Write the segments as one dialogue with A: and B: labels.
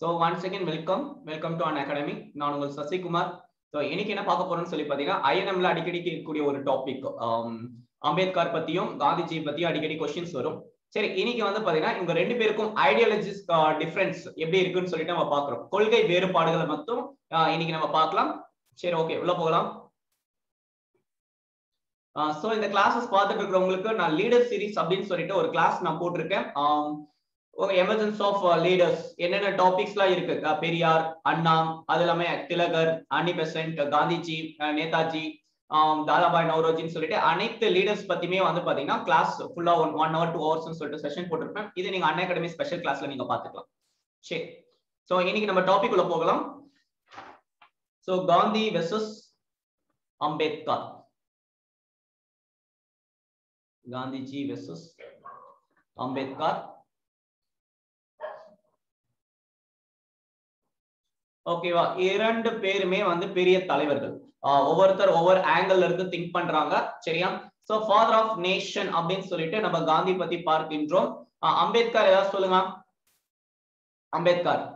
A: so once again welcome welcome to Unacademy நான் உங்கள் Sasikumar so இன்னைக்கு என்ன பார்க்க போறோம்னு சொல்லி பார்த்தீங்கன்னா ஐஎன்எம்ல அடிக்கடி கேட்கக்கூடிய ஒரு டாபிக் அம்பேத்கர் பத்தியும் காந்திஜி பத்தியும் அடிக்கடி கொஸ்டின்ஸ் வரும் சரி இன்னைக்கு வந்து பாத்தீங்கன்னா இவங்க ரெண்டு பேருக்கும் ஐடியாலஜிஸ் டிஃபரன்ஸ் எப்படி இருக்குன்னு சொல்லிட்டு நம்ம பாக்குறோம் கொள்கை வேறுபாடுகளை மட்டும் இன்னைக்கு நம்ம பார்க்கலாம் சரி ஓகே உள்ள போகலாம் ஸோ இந்த கிளாஸஸ் பார்த்துட்டு இருக்கிறவங்களுக்கு நான் லீடர் சீரிஸ் அப்படின்னு சொல்லிட்டு ஒரு கிளாஸ் நான் போட்டிருக்கேன் எமர்ஜென்ஸ் ஆஃப் லீடர்ஸ் என்னென்ன டாபிக்ஸ்லாம் இருக்கு பெரியார் அண்ணா அது எல்லாமே திலகர் அன்னி பெசன்ட் காந்திஜி நேதாஜி தாதாபாய் நவரோஜின்னு சொல்லிட்டு அனைத்து லீடர்ஸ் பத்தியுமே வந்து பாத்தீங்கன்னா கிளாஸ் ஃபுல்லா one one hour two hours சொல்லிட்டு செஷன் போட்டிருப்பேன் இது நீங்க அண்ணா அகாடமி ஸ்பெஷல் கிளாஸ்ல நீங்க பாத்துக்கலாம் சரி ஸோ இன்னைக்கு நம்ம டாபிக் உள்ள போகலாம் so Gandhi versus Ambedkar Gandhiji versus Ambedkar ஓகேவா இரண்டு பேருமே வந்து பெரிய தலைவர்கள் ஒவ்வொருத்தர் ஒவ்வொரு ஆங்கிள் இருந்து திங்க் பண்றாங்க சரியா சோ ஃபாதர் ஆஃப் நேஷன் அப்படின்னு சொல்லிட்டு நம்ம காந்தி பத்தி பார்க்கின்றோம் அம்பேத்கர் ஏதாவது சொல்லுங்க அம்பேத்கர்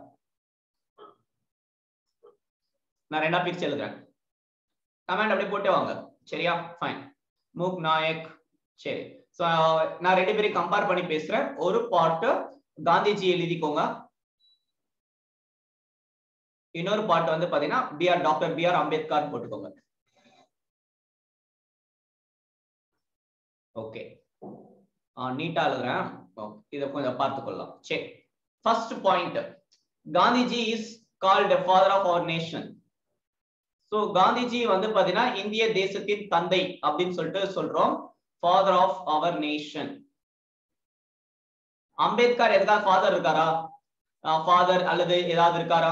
A: நான் ரெண்டா பிரிச்சு எழுதுறேன் கமெண்ட் அப்படியே போட்டு வாங்க சரியா ஃபைன் மூக் நாயக் சரி ஸோ நான் ரெண்டு பேரையும் கம்பேர் பண்ணி பேசுறேன் ஒரு பாட்டு காந்திஜி எழுதிக்கோங்க இன்னொரு பாட்டு வந்து பாத்தீங்கன்னா B R doctor B R Ambedkar போட்டுக்கோங்க ஓகே நீட்டா எழுதுறேன் இதை கொஞ்சம் பார்த்துக்கொள்ளலாம் சரி first point Gandhiji is called father of our nation so Gandhiji வந்து பாத்தீங்கன்னா இந்திய தேசத்தின் தந்தை அப்படின்னு சொல்லிட்டு சொல்றோம் father of our nation Ambedkar எதாவது ஃபாதர் இருக்காரா ஃபாதர் அல்லது ஏதாவது இருக்காரா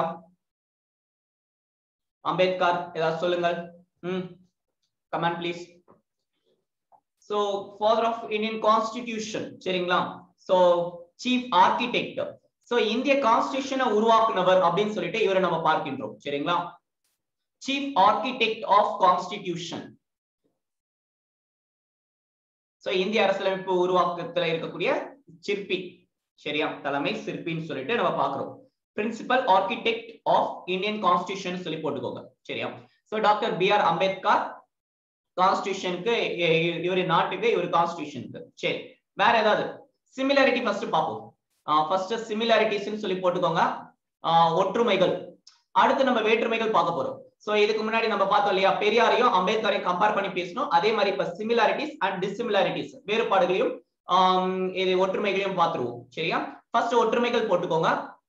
A: அம்பேத்கர் ஏதாவது சொல்லுங்கள் ம் comment please so father of Indian constitution சரிங்களா சோ சீஃப் ஆர்கிடெக்ட் சோ இந்திய கான்ஸ்டிடியூஷனை உருவாக்குனவர் அப்படின்னு சொல்லிட்டு இவரை நம்ம பார்க்கின்றோம் சரிங்களா chief architect of constitution so இந்திய அரசியலமைப்பு உருவாக்கத்துல இருக்கக்கூடிய சிற்பி சரியா தலைமை சிற்பின்னு சொல்லிட்டு நம்ம பாக்குறோம் principal architect of Indian constitution சொல்லி போட்டுக்கோங்க சரியா so doctor B R Ambedkar கான்ஸ்டியூஷனுக்கு இவர் நாட்டுக்கு இவர் கான்ஸ்டியூஷனுக்கு சரி வேற ஏதாவது சிமிலாரிட்டி ஃபர்ஸ்ட் பார்ப்போம் ஃபர்ஸ்ட் சிமிலாரிட்டிஸ் சொல்லி போட்டுக்கோங்க ஒற்றுமைகள் அடுத்து நம்ம வேற்றுமைகள் பார்க்க போறோம் சோ இதுக்கு முன்னாடி நம்ம பார்த்தோம் இல்லையா பெரியாரையும் அம்பேத்கரையும் கம்பேர் பண்ணி பேசணும் அதே மாதிரி இப்ப சிமிலாரிட்டிஸ் அண்ட் டிசிமிலாரிட்டிஸ் வேறுபாடுகளையும் இது ஒற்றுமைகளையும் பார்த்துருவோம் சரியா ஃபர்ஸ்ட் ஒற்றுமைகள் போட்டுக்கோங்க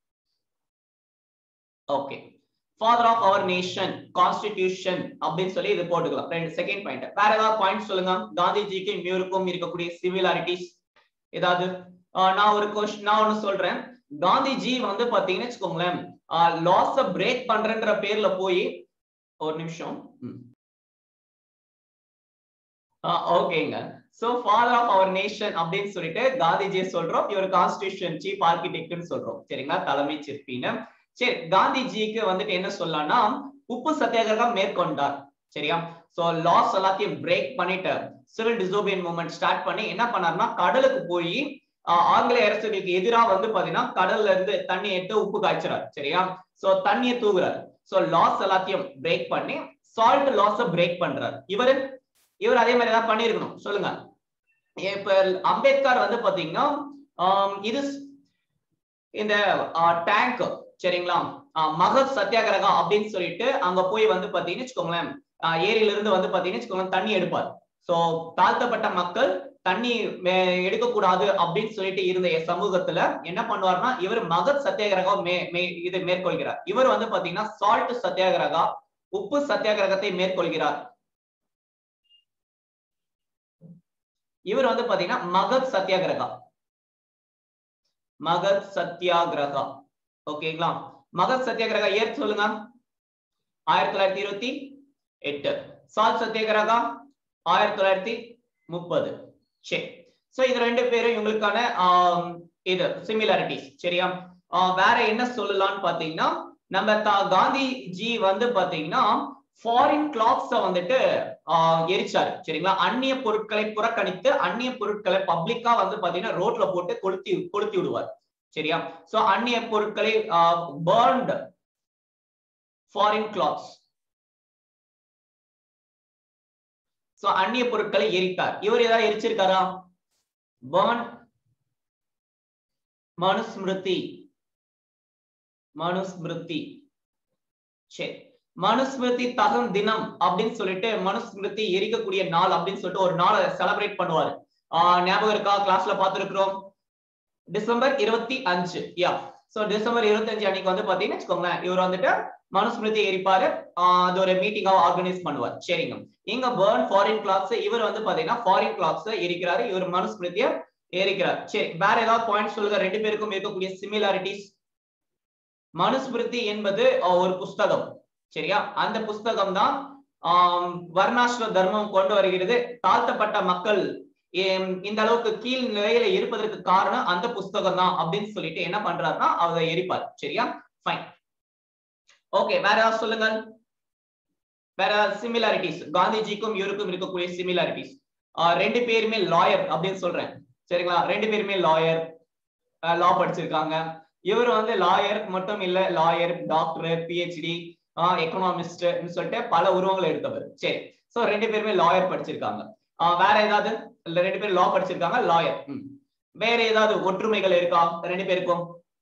A: okay father of our nation constitution அப்படின்னு சொல்லி இது போட்டுக்கலாம் ரெண்டு செகண்ட் பாயிண்ட் வேற ஏதாவது பாயிண்ட் சொல்லுங்க காந்திஜிக்கு இவருக்கும் இருக்கக்கூடிய சிமிலாரிட்டிஸ் ஏதாவது நான் ஒரு கொஸ்டின் நான் ஒண்ணு சொல்றேன் காந்திஜி வந்து பாத்தீங்கன்னு வச்சுக்கோங்களேன் லாஸ பிரேக் பண்றன்ற பேர்ல போய் ஒரு நிமிஷம் ஓகேங்க so father of our nation அப்படின்னு சொல்லிட்டு காந்திஜியை சொல்றோம் இவர் கான்ஸ்டிடியூஷன் சீஃப் ஆர்கிடெக்ட்னு சொல்றோம் சரிங்களா தலைமை சிற்பின்னு சரி காந்திஜிக்கு வந்துட்டு என்ன சொல்லலாம்னா உப்பு சத்தியாகிரகம் மேற்கொண்டார் சரியா சோ லாஸ் எல்லாத்தையும் பிரேக் பண்ணிட்டு சிவில் டிசோபியன் மூவ்மெண்ட் ஸ்டார்ட் பண்ணி என்ன பண்ணாருன்னா கடலுக்கு போய் ஆங்கிலேய அரசுகளுக்கு எதிராக வந்து பாத்தீங்கன்னா கடல்ல இருந்து தண்ணி எடுத்து உப்பு காய்ச்சறாரு சரியா சோ தண்ணியை தூக்குறாரு சோ லாஸ் எல்லாத்தையும் பிரேக் பண்ணி சால்ட் லாஸ பிரேக் பண்றாரு இவரு இவர் அதே மாதிரி ஏதாவது பண்ணிருக்கணும் சொல்லுங்க இப்ப அம்பேத்கர் வந்து பாத்தீங்கன்னா இது இந்த டேங்க் சரிங்களா மகத் சத்தியாகிரகா அப்படின்னு சொல்லிட்டு அங்க போய் வந்து பாத்தீங்கன்னு வச்சுக்கோங்களேன் ஏரியில இருந்து வந்து பாத்தீங்கன்னு வச்சுக்கோங்களேன் தண்ணி எடுப்பார் சோ தாழ்த்தப்பட்ட மக்கள் தண்ணி எடுக்கக்கூடாது அப்படின்னு சொல்லிட்டு இருந்த சமூகத்துல என்ன பண்ணுவார்னா இவர் மகத் சத்தியாகிரகா மே இது மேற்கொள்கிறார் இவர் வந்து பாத்தீங்கன்னா சால்ட் சத்தியாகிரகா உப்பு சத்தியாகிரகத்தை மேற்கொள்கிறார் இவர் வந்து பாத்தீங்கன்னா மகத் சத்தியாகிரகா மகத் சத்தியாகிரகா ஓகேங்களா மகத் சத்தியாகிரகா இயர் சொல்லுங்க ஆயிரத்தி தொள்ளாயிரத்தி இருபத்தி எட்டு சால் சத்தியாகிரகா ஆயிரத்தி தொள்ளாயிரத்தி முப்பது சரி சோ இது ரெண்டு பேரும் இவங்களுக்கான இது சிமிலாரிட்டிஸ் சரியா வேற என்ன சொல்லலாம்னு பாத்தீங்கன்னா நம்ம காந்திஜி வந்து பாத்தீங்கன்னா ஃபாரின் கிளாத்ஸ வந்துட்டு எரிச்சாரு சரிங்களா அந்நிய பொருட்களை புறக்கணித்து அந்நிய பொருட்களை பப்ளிக்கா வந்து பாத்தீங்கன்னா ரோட்ல போட்டு கொளுத்தி கொளுத்தி விடுவார் சரியா சோ அந்நிய பொருட்களை பர்ன்ட் ஃபாரின் கிளாத்ஸ் சோ அந்நிய பொருட்களை எரித்தார் இவர் ஏதாவது எரிச்சிருக்காரா பர்ன் மனுஸ்மிருதி மனுஸ்மிருதி சரி மனுஸ்மிருதி தகம் தினம் அப்படின்னு சொல்லிட்டு மனுஸ்மிருதி எரிக்கக்கூடிய நாள் அப்படின்னு சொல்லிட்டு ஒரு நாளை செலிப்ரேட் பண்ணுவாரு ஆஹ் ஞாபகம் இருக்கா கிளாஸ்ல பார்த்திருக்கிறோம் டிசம்பர் இருபத்தி அஞ்சு யா சோ டிசம்பர் இருபத்தி அஞ்சு அன்னைக்கு வந்து பாத்தீங்கன்னு வச்சுக்கோங்களேன் இவர் வந்துட்டு மனுஸ்மிருதி எரிப்பாரு ஆஹ் அது ஒரு மீட்டிங்காக ஆர்கனைஸ் பண்ணுவார் சரிங்க இங்க பேர்ன் ஃபாரின் கிளாத்ஸ் இவர் வந்து பாத்தீங்கன்னா ஃபாரின் கிளாத்ஸ் எரிக்கிறாரு இவர் மனுஸ்மிருதிய எரிக்கிறார் சரி வேற ஏதாவது பாயிண்ட் சொல்லுங்க ரெண்டு பேருக்கும் இருக்கக்கூடிய சிமிலாரிட்டிஸ் மனுஸ்மிருதி என்பது ஒரு புஸ்தகம் சரியா அந்த புஸ்தகம் தான் வர்ணாசிர தர்மம் கொண்டு வருகிறது தாழ்த்தப்பட்ட மக்கள் இந்த அளவுக்கு கீழ் நிலையில இருப்பதற்கு காரணம் அந்த புஸ்தகம் தான் அப்படின்னு சொல்லிட்டு என்ன பண்றாருன்னா அதை எரிப்பார் சரியா ஃபைன் ஓகே வேற ஏதாவது சொல்லுங்க வேற சிமிலாரிட்டிஸ் காந்திஜிக்கும் இவருக்கும் இருக்கக்கூடிய சிமிலாரிட்டிஸ் ரெண்டு பேருமே லாயர் அப்படின்னு சொல்றேன் சரிங்களா ரெண்டு பேருமே லாயர் லா படிச்சிருக்காங்க இவர் வந்து லாயர் மட்டும் இல்ல லாயர் டாக்டர் பிஹெச்டி எக்கனாமிஸ்ட் சொல்லிட்டு பல உருவங்களை எடுத்தவர் சரி சோ ரெண்டு பேருமே லாயர் படிச்சிருக்காங்க வேற ஏதாவது ரெண்டு பேரும் லா படிச்சிருக்காங்க லாயர் வேற ஏதாவது ஒற்றுமைகள் இருக்கா ரெண்டு பேருக்கும்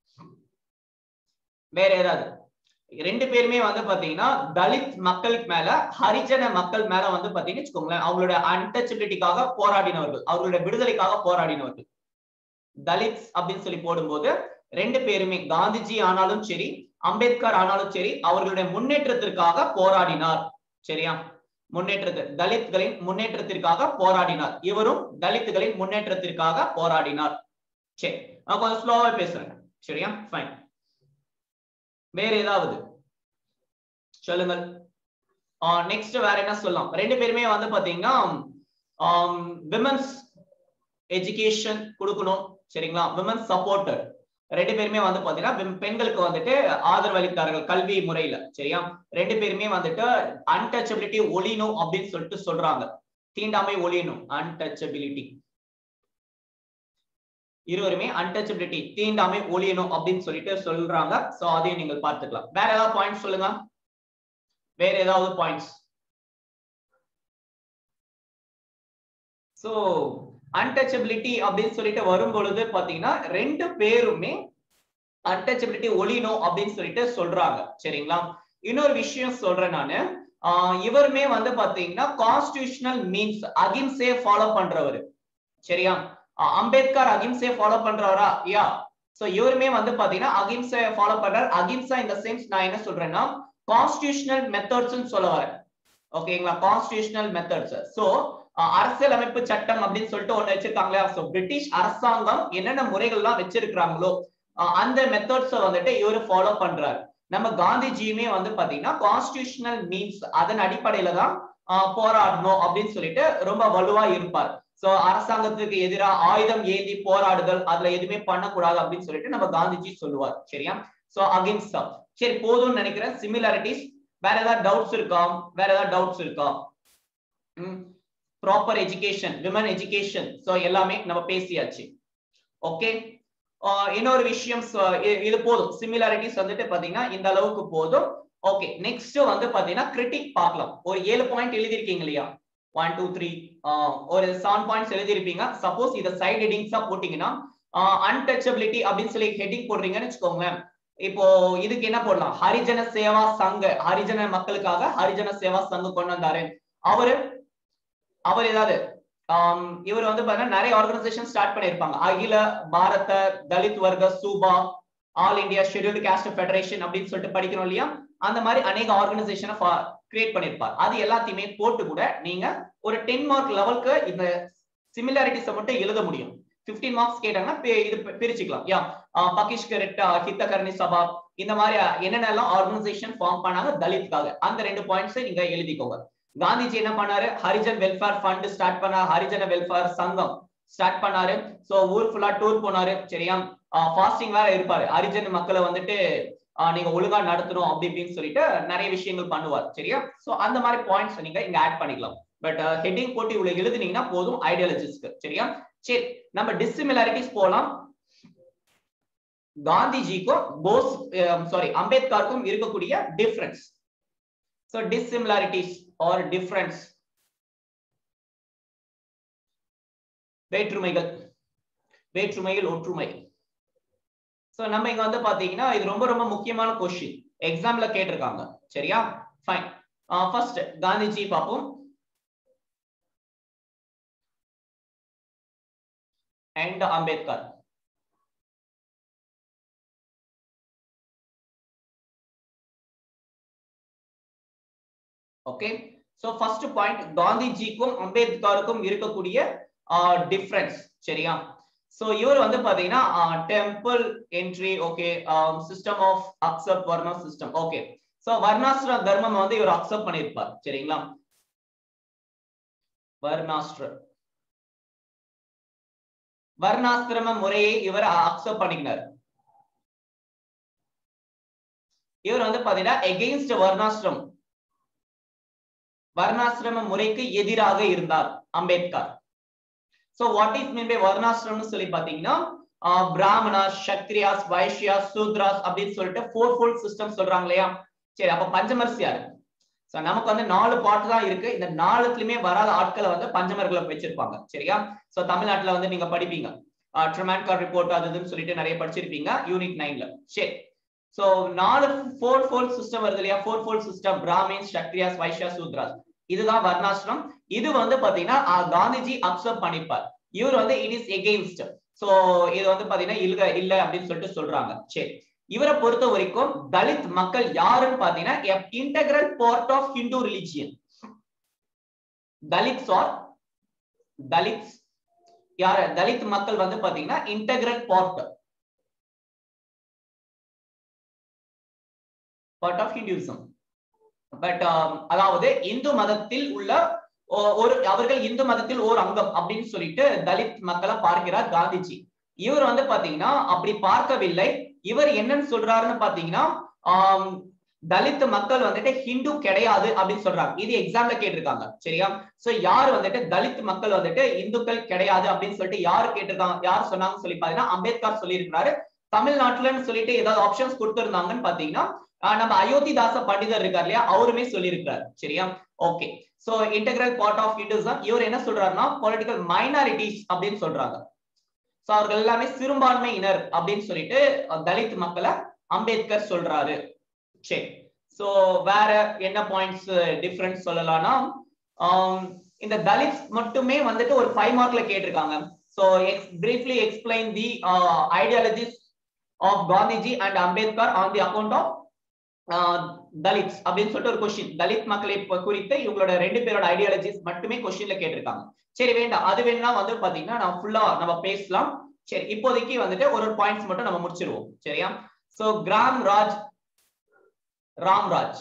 A: வேற ஏதாவது ரெண்டு பேருமே வந்து பாத்தீங்கன்னா தலித் மக்களுக்கு மேல ஹரிஜன மக்கள் மேல வந்து பாத்தீங்கன்னு வச்சுக்கோங்களேன் அவங்களோட அன்டச்சபிலிட்டிக்காக போராடினவர்கள் அவங்களோட விடுதலைக்காக போராடினவர்கள் தலித்ஸ் அப்படின்னு சொல்லி போடும்போது ரெண்டு பேருமே காந்திஜி ஆனாலும் சரி அம்பேத்கர் ஆனாலும் சரி அவர்களுடைய முன்னேற்றத்திற்காக போராடினார் சரியா முன்னேற்றத்து தலித்களின் முன்னேற்றத்திற்காக போராடினார் இவரும் தலித்துகளின் முன்னேற்றத்திற்காக போராடினார் சரி நான் கொஞ்சம் ஸ்லோவா பேசுறேன் சரியா ஃபைன் வேற ஏதாவது சொல்லுங்கள் நெக்ஸ்ட் வேற என்ன சொல்லலாம் ரெண்டு பேருமே வந்து பாத்தீங்கன்னா விமன்ஸ் எஜுகேஷன் கொடுக்கணும் சரிங்களா விமன்ஸ் சப்போர்ட்டர் ரெண்டு பேருமே வந்து பாத்தீங்கன்னா பெண்களுக்கு வந்துட்டு ஆதரவு அளித்தார்கள் கல்வி முறையில சரியா ரெண்டு பேருமே வந்துட்டு அன்டச்சபிலிட்டி ஒளியணும் அப்படின்னு சொல்லிட்டு சொல்றாங்க தீண்டாமை ஒளியணும் அன்டச்சபிலிட்டி இருவருமே அன்டச்சபிலிட்டி தீண்டாமை ஒளியணும் அப்படின்னு சொல்லிட்டு சொல்றாங்க சோ அதையும் நீங்கள் பார்த்துக்கலாம் வேற ஏதாவது பாயிண்ட்ஸ் சொல்லுங்க வேற ஏதாவது பாயிண்ட்ஸ் சோ அன்டச்சபிலிட்டி அப்படின்னு சொல்லிட்டு வரும் பொழுது பாத்தீங்கன்னா ரெண்டு பேருமே அன்டச்சபிலிட்டி ஒளியணும் அப்படின்னு சொல்லிட்டு சொல்றாங்க சரிங்களா இன்னொரு விஷயம் சொல்றேன் நானு இவருமே வந்து பாத்தீங்கன்னா கான்ஸ்டியூஷனல் மீன்ஸ் அகிம்சே ஃபாலோ பண்றவரு சரியா அம்பேத்கர் அகிம்சே ஃபாலோ பண்றவரா யா சோ இவருமே வந்து பாத்தீங்கன்னா அகிம்சை ஃபாலோ பண்றாரு அகிம்சா இந்த சென்ஸ் நான் என்ன சொல்றேன்னா கான்ஸ்டியூஷனல் மெத்தட்ஸ் சொல்ல வரேன் ஓகேங்களா கான்ஸ்டியூஷனல் மெத்தட்ஸ் சோ அரசியல் அமைப்பு சட்டம் அப்படின்னு சொல்லிட்டு ஒண்ணு வச்சிருக்காங்களா சோ பிரிட்டிஷ் அரசாங்கம் என்னென்ன முறைகள்லாம் வச்சிருக்கிறாங்களோ அந்த மெத்தட்ஸ வந்துட்டு இவரு ஃபாலோ பண்றாரு நம்ம காந்திஜியுமே வந்து பாத்தீங்கன்னா கான்ஸ்டியூஷனல் மீன்ஸ் அதன் அடிப்படையில தான் போராடணும் அப்படின்னு சொல்லிட்டு ரொம்ப வலுவா இருப்பார் சோ அரசாங்கத்துக்கு எதிராக ஆயுதம் ஏந்தி போராடுதல் அதுல எதுவுமே பண்ணக்கூடாது அப்படின்னு சொல்லிட்டு நம்ம காந்திஜி சொல்லுவார் சரியா சோ அகிம்சா சரி போதும்னு நினைக்கிறேன் சிமிலாரிட்டிஸ் வேற ஏதாவது டவுட்ஸ் இருக்கா வேற ஏதாவது டவுட்ஸ் இருக்கா proper education women education so எல்லாமே நம்ம பேசியாச்சு ஓகே இன்னொரு விஷயம் இது போதும் சிமிலாரிட்டிஸ் வந்துட்டு பாத்தீங்கன்னா இந்த அளவுக்கு போதும் ஓகே நெக்ஸ்ட் வந்து பாத்தீங்கன்னா கிரிட்டிக் பார்க்கலாம் ஒரு ஏழு பாயிண்ட் எழுதிருக்கீங்க இல்லையா ஒன் டூ த்ரீ ஒரு செவன் பாயிண்ட்ஸ் எழுதிருப்பீங்க சப்போஸ் இதை சைட் ஹெட்டிங்ஸா போட்டீங்கன்னா அன்டச்சபிலிட்டி அப்படின்னு சொல்லி ஹெட்டிங் போடுறீங்கன்னு வச்சுக்கோங்களேன் இப்போ இதுக்கு என்ன போடலாம் ஹரிஜன சேவா சங்க ஹரிஜன மக்களுக்காக ஹரிஜன சேவா சங்க கொண்டு வந்தாரு அவரு அவர் ஏதாவது இவர் வந்து பாத்தீங்கன்னா நிறைய ஆர்கனைசேஷன் ஸ்டார்ட் பண்ணிருப்பாங்க அகில பாரத தலித் வர்க்க சூபா all India scheduled caste federation அப்படின்னு சொல்லிட்டு படிக்கணும் இல்லையா அந்த மாதிரி அநேக ஆர்கனைசேஷனை கிரியேட் பண்ணிருப்பார் அது எல்லாத்தையுமே போட்டு கூட நீங்க ஒரு டென் மார்க் லெவலுக்கு இந்த சிமிலாரிட்டிஸை மட்டும் எழுத முடியும் பிப்டீன் மார்க்ஸ் கேட்டாங்கன்னா இது பிரிச்சுக்கலாம் யா பகிஷ்கர் ஹித்தகர்ணி சபா இந்த மாதிரி என்னென்னலாம் ஆர்கனைசேஷன் ஃபார்ம் பண்ணாங்க தலித்காக அந்த ரெண்டு பாயிண்ட்ஸ் நீங்க எழுதிக்கோங்க காந்திஜி என்ன பண்ணாரு ஹரிஜன் வெல்ஃபேர் ஃபண்ட் ஸ்டார்ட் பண்ணாரு ஹரிஜன வெல்ஃபேர் சங்கம் ஸ்டார்ட் பண்ணாரு சோ ஊர் ஃபுல்லா டூர் போனாரு சரியா ஃபாஸ்டிங் வேற இருப்பாரு ஹரிஜன் மக்களை வந்துட்டு நீங்க ஒழுங்கா நடத்தணும் அப்படி இப்படின்னு சொல்லிட்டு நிறைய விஷயங்கள் பண்ணுவார் சரியா சோ அந்த மாதிரி பாயிண்ட்ஸ் நீங்க இங்க ஆட் பண்ணிக்கலாம் பட் ஹெட்டிங் போட்டு இவ்வளவு எழுதுனீங்கன்னா போதும் ஐடியாலஜிஸ்க்கு சரியா சரி நம்ம டிசிமிலாரிட்டிஸ் போலாம் காந்திஜிக்கும் போஸ் சாரி அம்பேத்கருக்கும் இருக்கக்கூடிய difference so dissimilarities or difference வேற்றுமைகள் வேற்றுமையில் ஒற்றுமை சோ நம்ம இங்க வந்து பாத்தீங்கன்னா இது ரொம்ப ரொம்ப முக்கியமான கொஸ்டின் எக்ஸாம்ல கேட்டிருக்காங்க சரியா ஃபைன் ஃபர்ஸ்ட் காந்திஜி பார்ப்போம் and Ambedkar okay so first point காந்திஜிக்கும் அம்பேத்கருக்கும் இருக்கக்கூடிய டிஃபரன்ஸ் சரியா சோ இவர் வந்து பாத்தீங்கன்னா temple entry okay system of accept varna system okay so வர்ணாஸ்திர தர்மம் வந்து இவர் அக்செப்ட் பண்ணிருப்பார் சரிங்களா வர்ணாஸ்திர வர்ணாசிரம முறையை இவர் அக்செப்ட் பண்ணிக்கினார் இவர் வந்து பாத்தீங்கன்னா எகெயின்ஸ்ட் வர்ணாசிரம் வர்ணாசிரம முறைக்கு எதிராக இருந்தார் Ambedkar so what is mean by வர்ணாசிரம்னு சொல்லி பாத்தீங்கன்னா பிராமணாஸ் சக்திரியாஸ் வைஷ்யாஸ் சூத்ராஸ் அப்படின்னு சொல்லிட்டு ஃபோர் ஃபோல் சிஸ்டம் சொல்றாங்க இல்லையா சரி அப்ப பஞ்சமர்ஸ் யாரு சோ நமக்கு வந்து நாலு பாட்டு தான் இருக்கு இந்த நாலுத்துலயுமே வராத ஆட்களை வந்து பஞ்சமர்களை வச்சிருப்பாங்க சரியா சோ தமிழ்நாட்டுல வந்து நீங்க படிப்பீங்க ட்ரிமாண்ட் கார்ட் ரிப்போர்ட் அது இதுன்னு சொல்லிட்டு நிறைய படிச்சிருப்பீங்க யூனிட் நைன்ல சரி சோ நாலு ஃபோர் ஃபோல் சிஸ்டம் வருது இல்லையா four fold system Brahmins Kshatriyas Vaishya Shudras இதுதான் வர்ணாசிரம் இது வந்து பாத்தீங்கன்னா காந்திஜி அக்செப்ட் பண்ணிப்பார் இவர் வந்து இட் இஸ் எகெயின்ஸ்ட் சோ இது வந்து பாத்தீங்கன்னா இல்ல இல்ல அப்படின்னு சொல்லிட்டு சொல்றாங்க சரி இவரை பொறுத்த வரைக்கும் தலித் மக்கள் யாருன்னு பாத்தீங்கன்னா integral part of Hindu religion Dalits are Dalits யார தலித் மக்கள் வந்து பாத்தீங்கன்னா integral part part of Hinduism but அதாவது இந்து மதத்தில் உள்ள ஒரு அவர்கள் இந்து மதத்தில் ஓர் அங்கம் அப்படின்னு சொல்லிட்டு தலித் மக்களை பார்க்கிறார் காந்திஜி இவர் வந்து பாத்தீங்கன்னா அப்படி பார்க்கவில்லை இவர் என்னன்னு சொல்றாருன்னு பாத்தீங்கன்னா தலித் மக்கள் வந்துட்டு ஹிந்து கிடையாது அப்படின்னு சொல்றாங்க இது எக்ஸாம்ல கேட்டிருக்காங்க சரியா சோ யார் வந்துட்டு தலித் மக்கள் வந்துட்டு இந்துக்கள் கிடையாது அப்படின்னு சொல்லிட்டு யாரு கேட்டிருக்காங்க யார் சொன்னாங்கன்னு சொல்லி பாத்தீங்கன்னா அம்பேத்கர் சொல்லியிருக்கிறாரு தமிழ்நாட்டுலன்னு சொல்லிட்டு ஏதாவது ஆப்ஷன்ஸ் கொடுத்திருந்தாங்கன்னு பாத்தீங்கன்னா நம்ம அயோத்திதாச பண்டிதர் இருக்கார் இல்லையா அவருமே சொல்லியிருக்கிறார் சரியா okay so integral part of Hinduism இவர் என்ன சொல்றாருன்னா பொலிட்டிக்கல் மைனாரிட்டிஸ் அப்படின்னு சொல்றாங்க சோ அவர்கள் எல்லாமே சிறுபான்மையினர் அப்படின்னு சொல்லிட்டு தலித் மக்களை அம்பேத்கர் சொல்றாரு சரி சோ வேற என்ன பாயிண்ட்ஸ் டிஃபரன்ஸ் சொல்லலாம்னா இந்த தலித்ஸ் மட்டுமே வந்துட்டு ஒரு ஃபைவ் மார்க்ல கேட்டிருக்காங்க so ex briefly explain the ideologies of Gandhiji and Ambedkar on the account of Dalits அப்படின்னு சொல்லிட்டு ஒரு கொஸ்டின் தலித் மக்களை குறித்து இவங்களோட ரெண்டு பேரோட ஐடியாலஜிஸ் மட்டுமே கொஸ்டின்ல கேட்டிருக்காங்க சரி வேண்டாம் அது வேணா வந்து பாத்தீங்கன்னா நம்ம ஃபுல்லா நம்ம பேசலாம் சரி இப்போதைக்கு வந்துட்டு ஒரு ஒரு பாயிண்ட்ஸ் மட்டும் நம்ம முடிச்சிருவோம் சரியா சோ கிராம் ராஜ் ராம்ராஜ்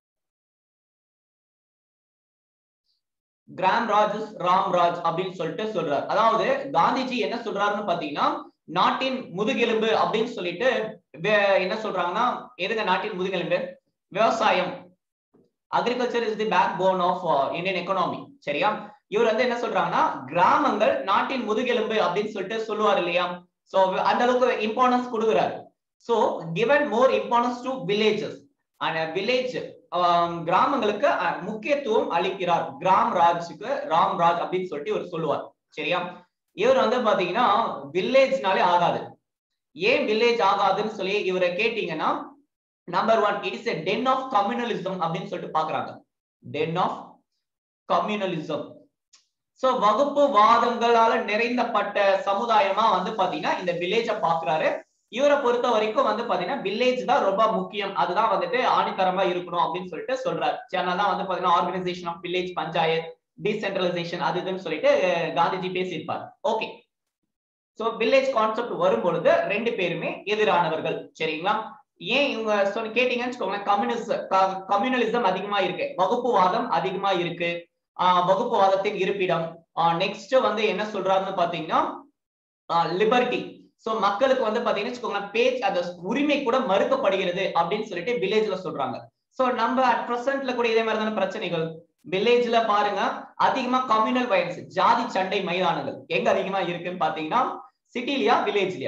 A: கிராம் ராஜ் ராம்ராஜ் அப்படின்னு சொல்லிட்டு சொல்றாரு அதாவது காந்திஜி என்ன சொல்றாருன்னு பாத்தீங்கன்னா நாட்டின் முதுகெலும்பு அப்படின்னு சொல்லிட்டு என்ன சொல்றாங்கன்னா எதுங்க நாட்டின் முதுகெலும்பு விவசாயம் agriculture is the backbone of Indian economy சரியா இவர் வந்து என்ன சொல்றாங்கன்னா கிராமங்கள் நாட்டின் முதுகெலும்பு அப்படின்னு சொல்லிட்டு சொல்லுவார் இல்லையா சோ அந்த அளவுக்கு இம்பார்ட்டன்ஸ் கொடுக்குறாரு so given more importance to villages and village கிராமங்களுக்கு முக்கியத்துவம் அளிக்கிறார் கிராம் ராஜுக்கு ராம்ராஜ் அப்படின்னு சொல்லிட்டு இவர் சொல்லுவார் சரியா இவர் வந்து பாத்தீங்கன்னா வில்லேஜ்னாலே ஆகாது ஏன் வில்லேஜ் ஆகாதுன்னு சொல்லி இவரை கேட்டீங்கன்னா number one it is a ten of communalism அப்படின்னு சொல்லிட்டு பாக்குறாங்க டென் ஆஃப் கம்யூனலிசம் சோ வகுப்பு வாதங்களால நிறைந்தப்பட்ட சமுதாயமா வந்து பாத்தீங்கன்னா இந்த வில்லேஜ பாக்குறாரு இவரை பொறுத்த வரைக்கும் வந்து பாத்தீங்கன்னா வில்லேஜ் தான் ரொம்ப முக்கியம் அதுதான் வந்துட்டு ஆணித்தரமா இருக்கணும் அப்படின்னு சொல்லிட்டு சொல்றாரு தான் வந்து பாத்தீங்கன்னா organization of village panchayat decentralization அது இதுன்னு சொல்லிட்டு காந்திஜி பேசியிருப்பார் ஓகே சோ வில்லேஜ் கான்செப்ட் வரும் பொழுது ரெண்டு பேருமே எதிரானவர்கள் சரிங்களா ஏன் இவங்க சொன்ன கேட்டீங்கன்னு வச்சுக்கோங்களேன் கம்யூனிஸ்ட் கம்யூனலிசம் அதிகமா இருக்கு வகுப்புவாதம் அதிகமா இருக்கு வகுப்புவாதத்தின் இருப்பிடம் நெக்ஸ்ட் வந்து என்ன சொல்றாருன்னு பாத்தீங்கன்னா லிபர்ட்டி சோ மக்களுக்கு வந்து பாத்தீங்கன்னா வச்சுக்கோங்களேன் பேச்சு அந்த உரிமை கூட மறுக்கப்படுகிறது அப்படின்னு சொல்லிட்டு வில்லேஜ்ல சொல்றாங்க சோ நம்ம அட் பிரசன்ட்ல கூட இதே மாதிரி தானே பிரச்சனைகள் வில்லேஜ்ல பாருங்க அதிகமா கம்யூனல் வயலன்ஸ் ஜாதி சண்டை மைதானங்கள் எங்க அதிகமா இருக்குன்னு பாத்தீங்கன்னா சிட்டிலியா வில்லேஜ்லயா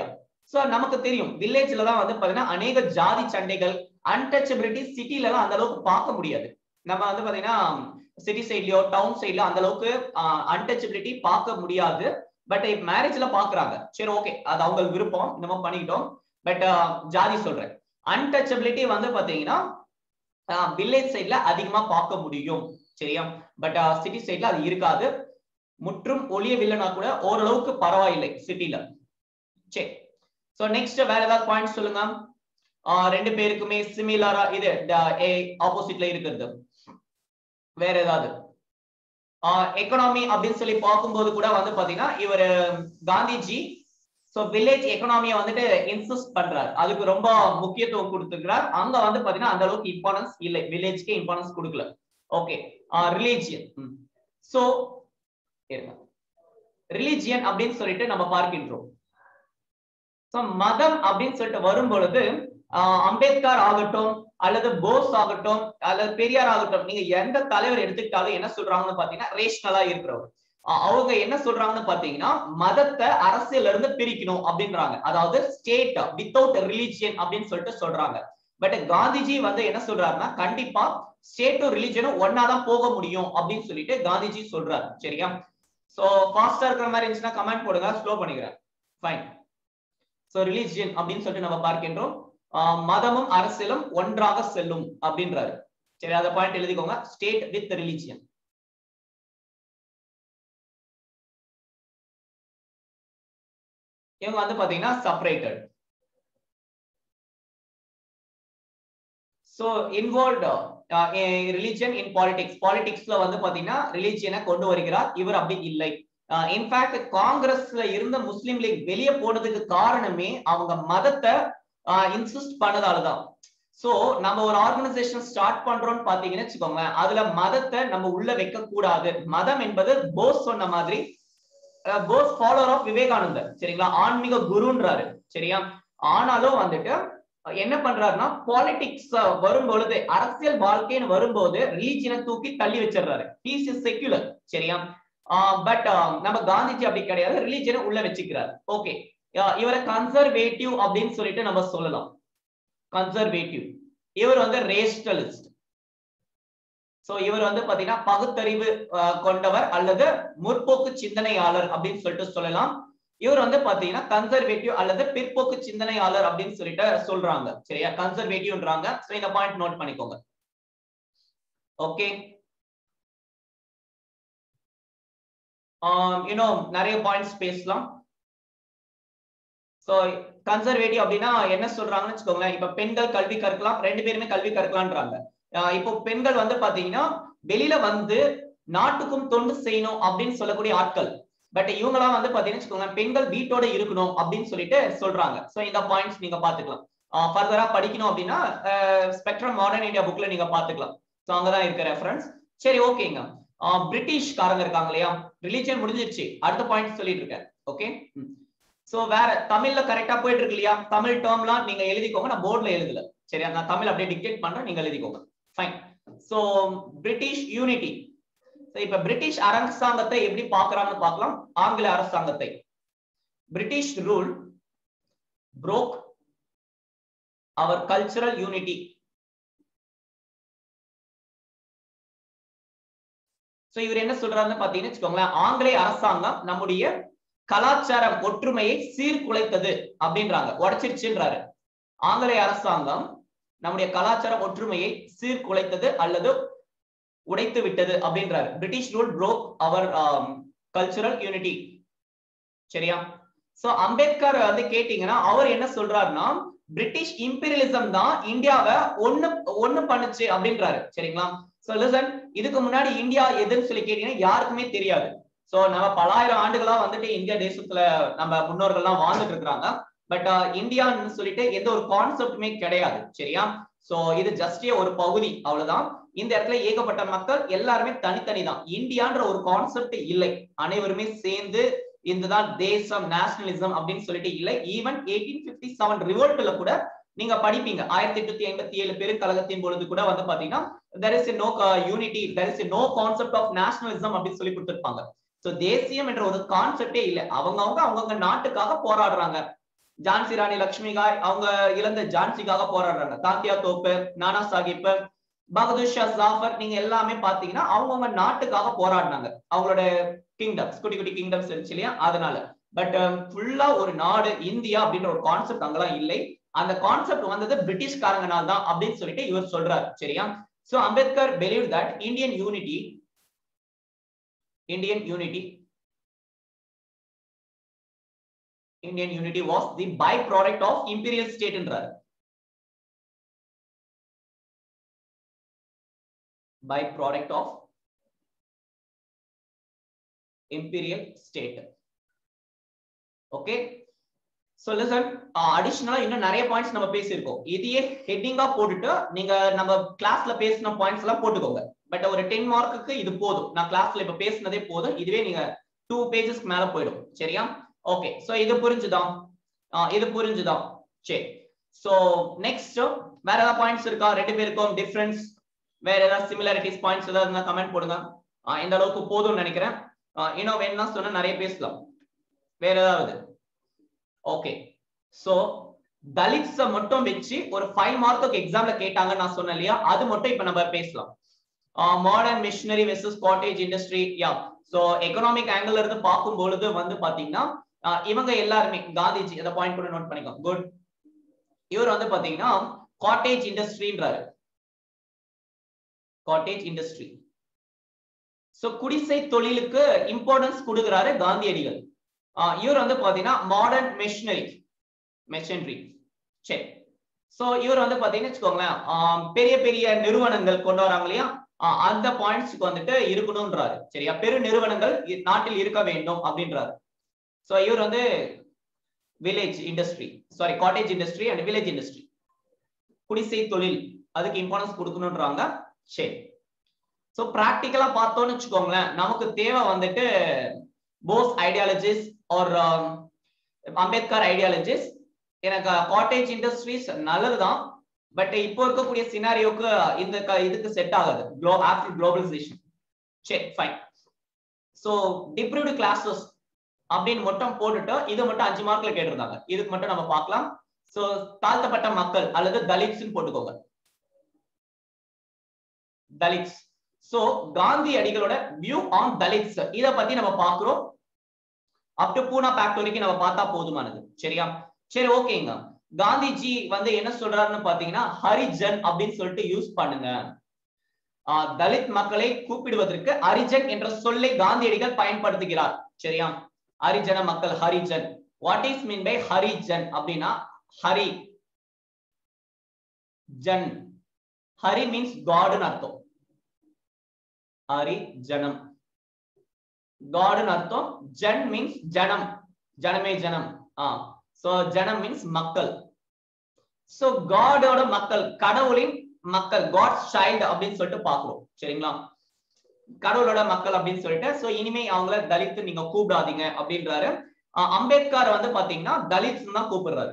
A: சோ நமக்கு தெரியும் வில்லேஜ்ல தான் வந்து பாத்தீங்கன்னா அநேக ஜாதி சண்டைகள் அன்டச்சபிலிட்டி சிட்டில எல்லாம் அந்த அளவுக்கு பார்க்க முடியாது நம்ம வந்து பாத்தீங்கன்னா சிட்டி சைட்லயோ டவுன் சைட்ல அந்த அளவுக்கு அன்டச்சபிலிட்டி பார்க்க முடியாது பட் மேரேஜ்ல பாக்குறாங்க சரி ஓகே அது அவங்க விருப்பம் இந்த மாதிரி பண்ணிக்கிட்டோம் பட் ஜாதி சொல்றேன் அன்டச்சபிலிட்டி வந்து பாத்தீங்கன்னா வில்லேஜ் சைட்ல அதிகமா பார்க்க முடியும் சரியா பட் சிட்டி சைட்ல அது இருக்காது முற்றும் ஒளியவில்லைனா கூட ஓரளவுக்கு பரவாயில்லை சிட்டில சரி சோ நெக்ஸ்ட் வேற ஏதாவது பாயிண்ட் சொல்லுங்க ரெண்டு பேருக்குமே சிமிலரா இது ஆப்போசிட்ல இருக்கிறது வேற ஏதாவது எக்கனாமி அப்படின்னு சொல்லி பார்க்கும்போது கூட வந்து பாத்தீங்கன்னா இவர் காந்திஜி சோ வில்லேஜ் எக்கனாமிய வந்துட்டு இன்சிஸ்ட் பண்றாரு அதுக்கு ரொம்ப முக்கியத்துவம் கொடுத்துருக்கிறார் அங்க வந்து பாத்தீங்கன்னா அந்த அளவுக்கு இம்பார்ட்டன்ஸ் இல்லை வில்லேஜ்க்கு இம்பார்ட்டன்ஸ் கொடுக்கல ஓகே ரிலீஜியன் சோ ரிலீஜியன் அப்படின்னு சொல்லிட்டு நம்ம பார்க்கின்றோம் சோ மதம் அப்படின்னு சொல்லிட்டு வரும் பொழுது அம்பேத்கர் ஆகட்டும் அல்லது போஸ் ஆகட்டும் அல்லது பெரியார் ஆகட்டும் நீங்க எந்த தலைவர் எடுத்துக்கிட்டாலும் என்ன சொல்றாங்கன்னு பாத்தீங்கன்னா ரேஷனலா இருக்கிறவர் அவங்க என்ன சொல்றாங்கன்னு பாத்தீங்கன்னா மதத்தை அரசியல்ல இருந்து பிரிக்கணும் அப்படின்றாங்க அதாவது ஸ்டேட் வித்தவுட் ரிலீஜியன் அப்படின்னு சொல்லிட்டு சொல்றாங்க பட் காந்திஜி வந்து என்ன சொல்றாருன்னா கண்டிப்பா ஸ்டேட்டும் ரிலீஜனும் ஒன்னாதான் போக முடியும் அப்படின்னு சொல்லிட்டு காந்திஜி சொல்றாரு சரியா சோ ஃபாஸ்டா இருக்கிற மாதிரி இருந்துச்சுன்னா கமெண்ட் போடுங்க ஸ்லோ பண்ணிக்கிறேன் ஃபைன் சோ ரிலீஜியன் அப்படின்னு சொல்லிட்டு நம்ம பார்க்கின்றோம் மதமும் அரசியலும் ஒன்றாக செல்லும் அப்படின்றாரு சரி அந்த பாயிண்ட் எழுதிக்கோங்க ஸ்டேட் வித் ரிலீஜியன் இவங்க வந்து பாத்தீங்கன்னா separated so involved religion in politics பாலிடிக்ஸ்ல வந்து பாத்தீங்கன்னா ரிலிஜியனை கொண்டு வருகிறார் இவர் அப்படி இல்லை இன்ஃபேக்ட் காங்கிரஸ்ல இருந்த முஸ்லீம் லீக் வெளியே போனதுக்கு காரணமே அவங்க மதத்தை இன்சிஸ்ட் பண்ணதாலதான் சோ நம்ம ஒரு ஆர்கனைசேஷன் ஸ்டார்ட் பண்றோம்னு பாத்தீங்கன்னு வச்சுக்கோங்க அதுல மதத்தை நம்ம உள்ள வைக்க கூடாது மதம் என்பது போஸ் சொன்ன மாதிரி போஸ் ஃபாலோவர் ஆஃப் விவேகானந்தர் சரிங்களா ஆன்மீக குருன்றாரு சரியா ஆனாலும் வந்துட்டு என்ன பண்றாருன்னா பாலிடிக்ஸ் வரும் பொழுது அரசியல் வாழ்க்கைன்னு வரும்போது ரிலீஜியனை தூக்கி தள்ளி வச்சிடுறாரு ஹீஸ் இஸ் செக்யூலர் சரியா பட் நம்ம காந்திஜி அப்படி கிடையாது ரிலீஜியனை உள்ள வச்சுக்கிறார் ஓகே இவரை கன்சர்வேட்டிவ் அப்படின்னு சொல்லிட்டு நம்ம சொல்லலாம் கன்சர்வேட்டிவ் இவர் வந்து ரேஸ்டலிஸ்ட் சோ இவர் வந்து பாத்தீங்கன்னா பகுத்தறிவு கொண்டவர் அல்லது முற்போக்கு சிந்தனையாளர் அப்படின்னு சொல்லிட்டு சொல்லலாம் இவர் வந்து பாத்தீங்கன்னா கன்சர்வேட்டிவ் அல்லது பிற்போக்கு சிந்தனையாளர் அப்படின்னு சொல்லிட்டு சொல்றாங்க சரியா கன்சர்வேட்டிவ்ன்றாங்க சோ இந்த பாயிண்ட் நோட் பண்ணிக்கோங்க ஓகே இன்னும் நிறைய பாயிண்ட்ஸ் பேசலாம் சோ கன்சர்வேட்டிவ் அப்படின்னா என்ன சொல்றாங்கன்னு வச்சுக்கோங்களேன் இப்ப பெண்கள் கல்வி கற்கலாம் ரெண்டு பேருமே கல்வி கற்கலான்றாங்க இப்போ பெண்கள் வந்து பாத்தீங்கன்னா வெளியில வந்து நாட்டுக்கும் தொண்டு செய்யணும் அப்படின்னு சொல்லக்கூடிய ஆட்கள் பட் இவங்கெல்லாம் வந்து பாத்தீங்கன்னு வச்சுக்கோங்க பெண்கள் வீட்டோட இருக்கணும் அப்படின்னு சொல்லிட்டு சொல்றாங்க சோ இந்த பாயிண்ட்ஸ் நீங்க பாத்துக்கலாம் ஃபர்தரா படிக்கணும் அப்படின்னா ஸ்பெக்ட்ரம் மாடர்ன் இந்தியா புக்ல நீங்க பாத்துக்கலாம் சோ அங்கதான் இருக்க ரெஃபரன்ஸ் சரி ஓகேங்க பிரிட்டிஷ்காரங்க இருக்காங்க இல்லையா ரிலீஜியன் முடிஞ்சிருச்சு அடுத்த பாயிண்ட் சொல்லிட்டு இருக்கேன் ஓகே சோ வேற தமிழ்ல கரெக்டா போயிட்டு இருக்கு இல்லையா தமிழ் டேர்ம்லாம் நீங்க எழுதிக்கோங்க நான் போர்ட்ல எழுதல சரியா நான் தமிழ் அப்படியே டிக்டேட் பண்றேன் நீங்க எழுதிக்கோங்க ஃபைன் சோ பிரிட்டிஷ் யூனிட்டி இப்ப பிரிட்டிஷ் அரசாங்கத்தை எப்படி பாக்குறாங்கன்னு பார்க்கலாம் ஆங்கில அரசாங்கத்தை British rule broke our cultural unity so இவர் என்ன சொல்றாருன்னு பாத்தீங்கன்னு வச்சுக்கோங்களேன் ஆங்கிலேய அரசாங்கம் நம்முடைய கலாச்சாரம் ஒற்றுமையை சீர்குலைத்தது அப்படின்றாங்க உடைச்சிருச்சுன்றாரு ஆங்கிலேய அரசாங்கம் நம்முடைய கலாச்சார ஒற்றுமையை சீர்குலைத்தது அல்லது உடைத்து விட்டது அப்படின்றாரு British rule broke our cultural unity சரியா சோ அம்பேத்கர் வந்து கேட்டீங்கன்னா அவர் என்ன சொல்றாருன்னா பிரிட்டிஷ் இம்பீரியலிசம் தான் இந்தியாவை ஒண்ணு ஒண்ணு பண்ணுச்சு அப்படின்றாரு சரிங்களா சோ லிசன் இதுக்கு முன்னாடி இந்தியா எதுன்னு சொல்லி கேட்டீங்கன்னா யாருக்குமே தெரியாது சோ நம்ம பலாயிரம் ஆண்டுகளா வந்துட்டு இந்தியா தேசத்துல நம்ம முன்னோர்கள்லாம் வாழ்ந்துட்டு இருக்கிறாங்க பட் இந்தியான்னு சொல்லிட்டு எந்த ஒரு கான்செப்டுமே கிடையாது சரியா சோ இது ஜஸ்டே ஒரு பகுதி அவ்வளவுதான் இந்த இடத்துல ஏகப்பட்ட மக்கள் எல்லாருமே தனித்தனி தான் இந்தியான்ற ஒரு கான்செப்ட் இல்லை அனைவருமே சேர்ந்து இதுதான் தேசம் நேஷனலிசம் அப்படின்னு சொல்லிட்டு இல்லை ஈவன் எயிட்டீன் பிப்டி செவன் ரிவோல்ட்ல கூட நீங்க படிப்பீங்க ஆயிரத்தி எட்நூத்தி ஐம்பத்தி ஏழு பெருங்கழகத்தின் பொழுது கூட வந்து பாத்தீங்கன்னா there is no unity there is no concept of nationalism அப்படின்னு சொல்லி கொடுத்திருப்பாங்க சோ தேசியம் என்ற ஒரு கான்செப்டே இல்லை அவங்கவுங்க அவங்கவுங்க நாட்டுக்காக போராடுறாங்க ஜான்சி ராணி லட்சுமிகாய் அவங்க இழந்த ஜான்சிக்காக போராடுறாங்க தாத்தியா தோப்பு நானா சாஹிப் பகதூர் ஷா ஜாஃபர் நீங்க எல்லாமே பாத்தீங்கன்னா அவங்கவுங்க நாட்டுக்காக போராடினாங்க அவங்களோட கிங்டம்ஸ் குட்டி குட்டி கிங்டம்ஸ் இருந்துச்சு இல்லையா அதனால பட் ஃபுல்லா ஒரு நாடு இந்தியா அப்படின்ற ஒரு கான்செப்ட் அங்கெல்லாம் இல்லை அந்த கான்செப்ட் வந்தது பிரிட்டிஷ்காரங்கனால தான் அப்படின்னு சொல்லிட்டு இவர் சொல்றாரு சரியா so Ambedkar believe that Indian unity Indian unity Indian unity was the by product of imperial ஸ்டேட்ன்றாரு by product of imperial state okay so listen அடிஷனலா இன்னும் நிறைய பாயிண்ட்ஸ் நம்ம பேசியிருக்கோம் இதையே ஹெட்டிங்கா போட்டுட்டு நீங்க நம்ம கிளாஸ்ல பேசின பாயிண்ட்ஸ் எல்லாம் போட்டுக்கோங்க பட் ஒரு டென் மார்க்குக்கு இது போதும் நான் கிளாஸ்ல இப்ப பேசினதே போதும் இதுவே நீங்க டூ பேஜஸ்க்கு மேல போயிடும் சரியா ஓகே சோ இது புரிஞ்சுதான் இது புரிஞ்சுதான் சரி சோ நெக்ஸ்ட் வேற ஏதாவது பாயிண்ட்ஸ் இருக்கா ரெண்டு பேருக்கும் டிஃபரன்ஸ் வேற ஏதாவது சிமிலாரிட்டிஸ் பாயிண்ட்ஸ் ஏதாவது இருந்தா கமெண்ட் போடுங்க இந்த அளவுக்கு போதும்னு நினைக்கிறேன் இன்னும் வேணும்னா சொன்னா நிறைய பேசலாம் வேற ஏதாவது ஓகே சோ தலித்ஸ மட்டும் வச்சு ஒரு ஃபைவ் மார்க்கு எக்ஸாம்ல கேட்டாங்க நான் சொன்னேன் இல்லையா அது மட்டும் இப்ப நம்ம பேசலாம் modern machinery versus cottage industry yeah so economic angle இருந்து பார்க்கும் பொழுது வந்து பாத்தீங்கன்னா இவங்க எல்லாருமே காந்திஜி அந்த பாயிண்ட் கூட நோட் பண்ணிக்கோ குட் இவர் வந்து பாத்தீங்கன்னா காட்டேஜ் இண்டஸ்ட்ரின்றாரு காட்டேஜ் இண்டஸ்ட்ரி சோ குடிசை தொழிலுக்கு இம்பார்ட்டன்ஸ் கொடுக்குறாரு காந்தியடிகள் இவர் வந்து பாத்தீங்கன்னா மாடர்ன் மெஷினரி மெஷினரி சரி சோ இவர் வந்து பாத்தீங்கன்னு வச்சுக்கோங்களேன் பெரிய பெரிய நிறுவனங்கள் கொண்டு வராங்க இல்லையா அந்த பாயிண்ட்ஸ்க்கு வந்துட்டு இருக்கணும்ன்றாரு சரியா பெரு நிறுவனங்கள் நாட்டில் இருக்க வேண்டும் அப்படின்றாரு சோ இவர் வந்து village industry sorry cottage industry and village industry குடிசை தொழில் அதுக்கு இம்பார்ட்டன்ஸ் கொடுக்கணும்ன்றாங்க சரி சோ பிராக்டிக்கலா பார்த்தோம்னு வச்சுக்கோங்களேன் நமக்கு தேவை வந்துட்டு போஸ் ஐடியாலஜிஸ் ஒரு அம்பேத்கர் ஐடியாலஜிஸ் எனக்கு காட்டேஜ் இண்டஸ்ட்ரீஸ் நல்லதுதான் பட் இப்போ இருக்கக்கூடிய சினாரியோக்கு இந்த இதுக்கு செட் ஆகாது குளோ ஆஃப்டர் குளோபலைசேஷன் சரி ஃபைன் ஸோ டிப்ரூவ்டு கிளாஸஸ் அப்படின்னு மட்டும் போட்டுட்டு இது மட்டும் அஞ்சு மார்க்ல கேட்டிருந்தாங்க இதுக்கு மட்டும் நம்ம பார்க்கலாம் சோ தாழ்த்தப்பட்ட மக்கள் அல்லது தலித்ஸ் போட்டுக்கோங்க தலித்ஸ் சோ காந்தி அடிகளோட வியூ ஆன் தலித்ஸ் இத பத்தி நம்ம பாக்குறோம் அப் டு பூனா பேக்ட் வரைக்கும் நம்ம பார்த்தா போதுமானது சரியா சரி ஓகேங்க காந்திஜி வந்து என்ன சொல்றாருன்னு பாத்தீங்கன்னா ஹரிஜன் அப்படின்னு சொல்லிட்டு யூஸ் பண்ணுங்க தலித் மக்களை கூப்பிடுவதற்கு ஹரிஜன் என்ற சொல்லை காந்தியடிகள் பயன்படுத்துகிறார் சரியா ஹரிஜன மக்கள் Harijan what is mean by Harijan அப்படின்னா ஹரி ஜன் ஹரி மீன்ஸ் காடுன்னு அர்த்தம் ஹரி ஜனம் காடுன்னு அர்த்தம் ஜன் மீன்ஸ் ஜனம் ஜனமே ஜனம் ஆ சோ ஜனம் மீன்ஸ் மக்கள் சோ காடோட மக்கள் கடவுளின் மக்கள் காட் சைல்டு அப்படின்னு சொல்லிட்டு பாக்குறோம் சரிங்களா கடவுளோட மக்கள் அப்படின்னு சொல்லிட்டு சோ இனிமே அவங்கள தலித் நீங்க கூப்பிடாதீங்க அப்படின்றாரு அம்பேத்கர் வந்து பாத்தீங்கன்னா தலித் தான் கூப்பிடுறாரு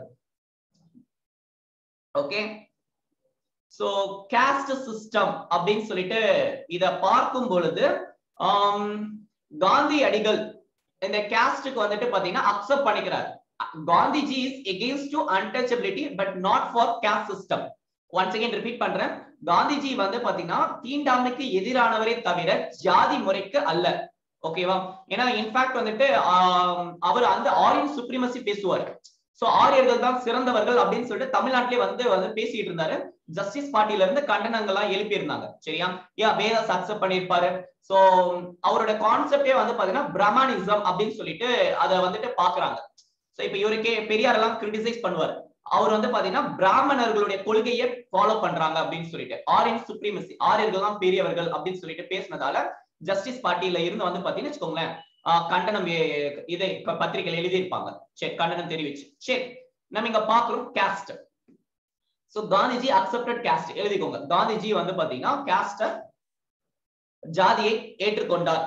A: ஓகே சோ காஸ்ட் சிஸ்டம் அப்படின்னு சொல்லிட்டு இத பார்க்கும் பொழுது காந்தி அடிகள் இந்த காஸ்டுக்கு வந்துட்டு பாத்தீங்கன்னா அக்செப்ட் பண்ணிக்கிறார் Gandhiji is against to untouchability but not for caste system once again repeat பண்றேன் காந்திஜி வந்து பாத்தீங்கன்னா தீண்டாமைக்கு எதிரானவரே தவிர ஜாதி முறைக்கு அல்ல ஓகேவா ஏன்னா இன்ஃபேக்ட் வந்துட்டு அவர் அந்த ஆரியன் சுப்ரீமசி பேசுவார் சோ ஆரியர்கள் தான் சிறந்தவர்கள் அப்படின்னு சொல்லிட்டு தமிழ்நாட்டிலே வந்து வந்து பேசிட்டு இருந்தாரு ஜஸ்டிஸ் பார்ட்டில இருந்து கண்டனங்கள்லாம் எழுப்பி இருந்தாங்க சரியா ஏன் வேதாஸ் அக்செப்ட் பண்ணிருப்பாரு சோ அவரோட கான்செப்டே வந்து பாத்தீங்கன்னா பிரமானிசம் அப்படின்னு சொல்லிட்டு அதை வந்துட்டு பாக்குறாங்க சோ இப்ப இவருக்கே பெரியார் எல்லாம் கிரிட்டிசைஸ் பண்ணுவார் அவர் வந்து பாத்தீங்கன்னா பிராமணர்களுடைய கொள்கையை ஃபாலோ பண்றாங்க அப்படின்னு சொல்லிட்டு ஆரியன் சுப்ரீமசி ஆரியர்கள் தான் பெரியவர்கள் அப்படின்னு சொல்லிட்டு பேசினதால ஜஸ்டிஸ் பார்ட்டியில இருந்து வந்து பாத்தீங்கன்னு வச்சுக்கோங்களேன் கண்டனம் இதை பத்திரிகையில் எழுதியிருப்பாங்க சரி கண்டனம் தெரிவிச்சு சரி நம்ம இங்க பாக்குறோம் caste so Gandhiji accepted caste எழுதிக்கோங்க காந்திஜி வந்து பாத்தீங்கன்னா கேஸ்ட ஜாதியை ஏற்றுக்கொண்டார்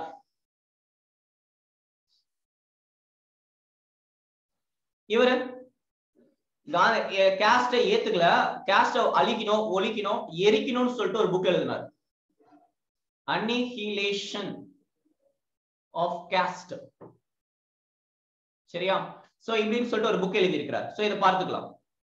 A: இவரு கேஸ்ட ஏத்துக்கல கேஸ்ட அழிக்கணும் ஒழிக்கணும் எரிக்கணும்னு சொல்லிட்டு ஒரு புக் எழுதினார் அன்னிஹிலேஷன் ஆஃப் கேஸ்ட் சரியா சோ இப்படின்னு சொல்லிட்டு ஒரு புக் எழுதி இருக்கிறார் சோ இதை பார்த்துக்கலாம்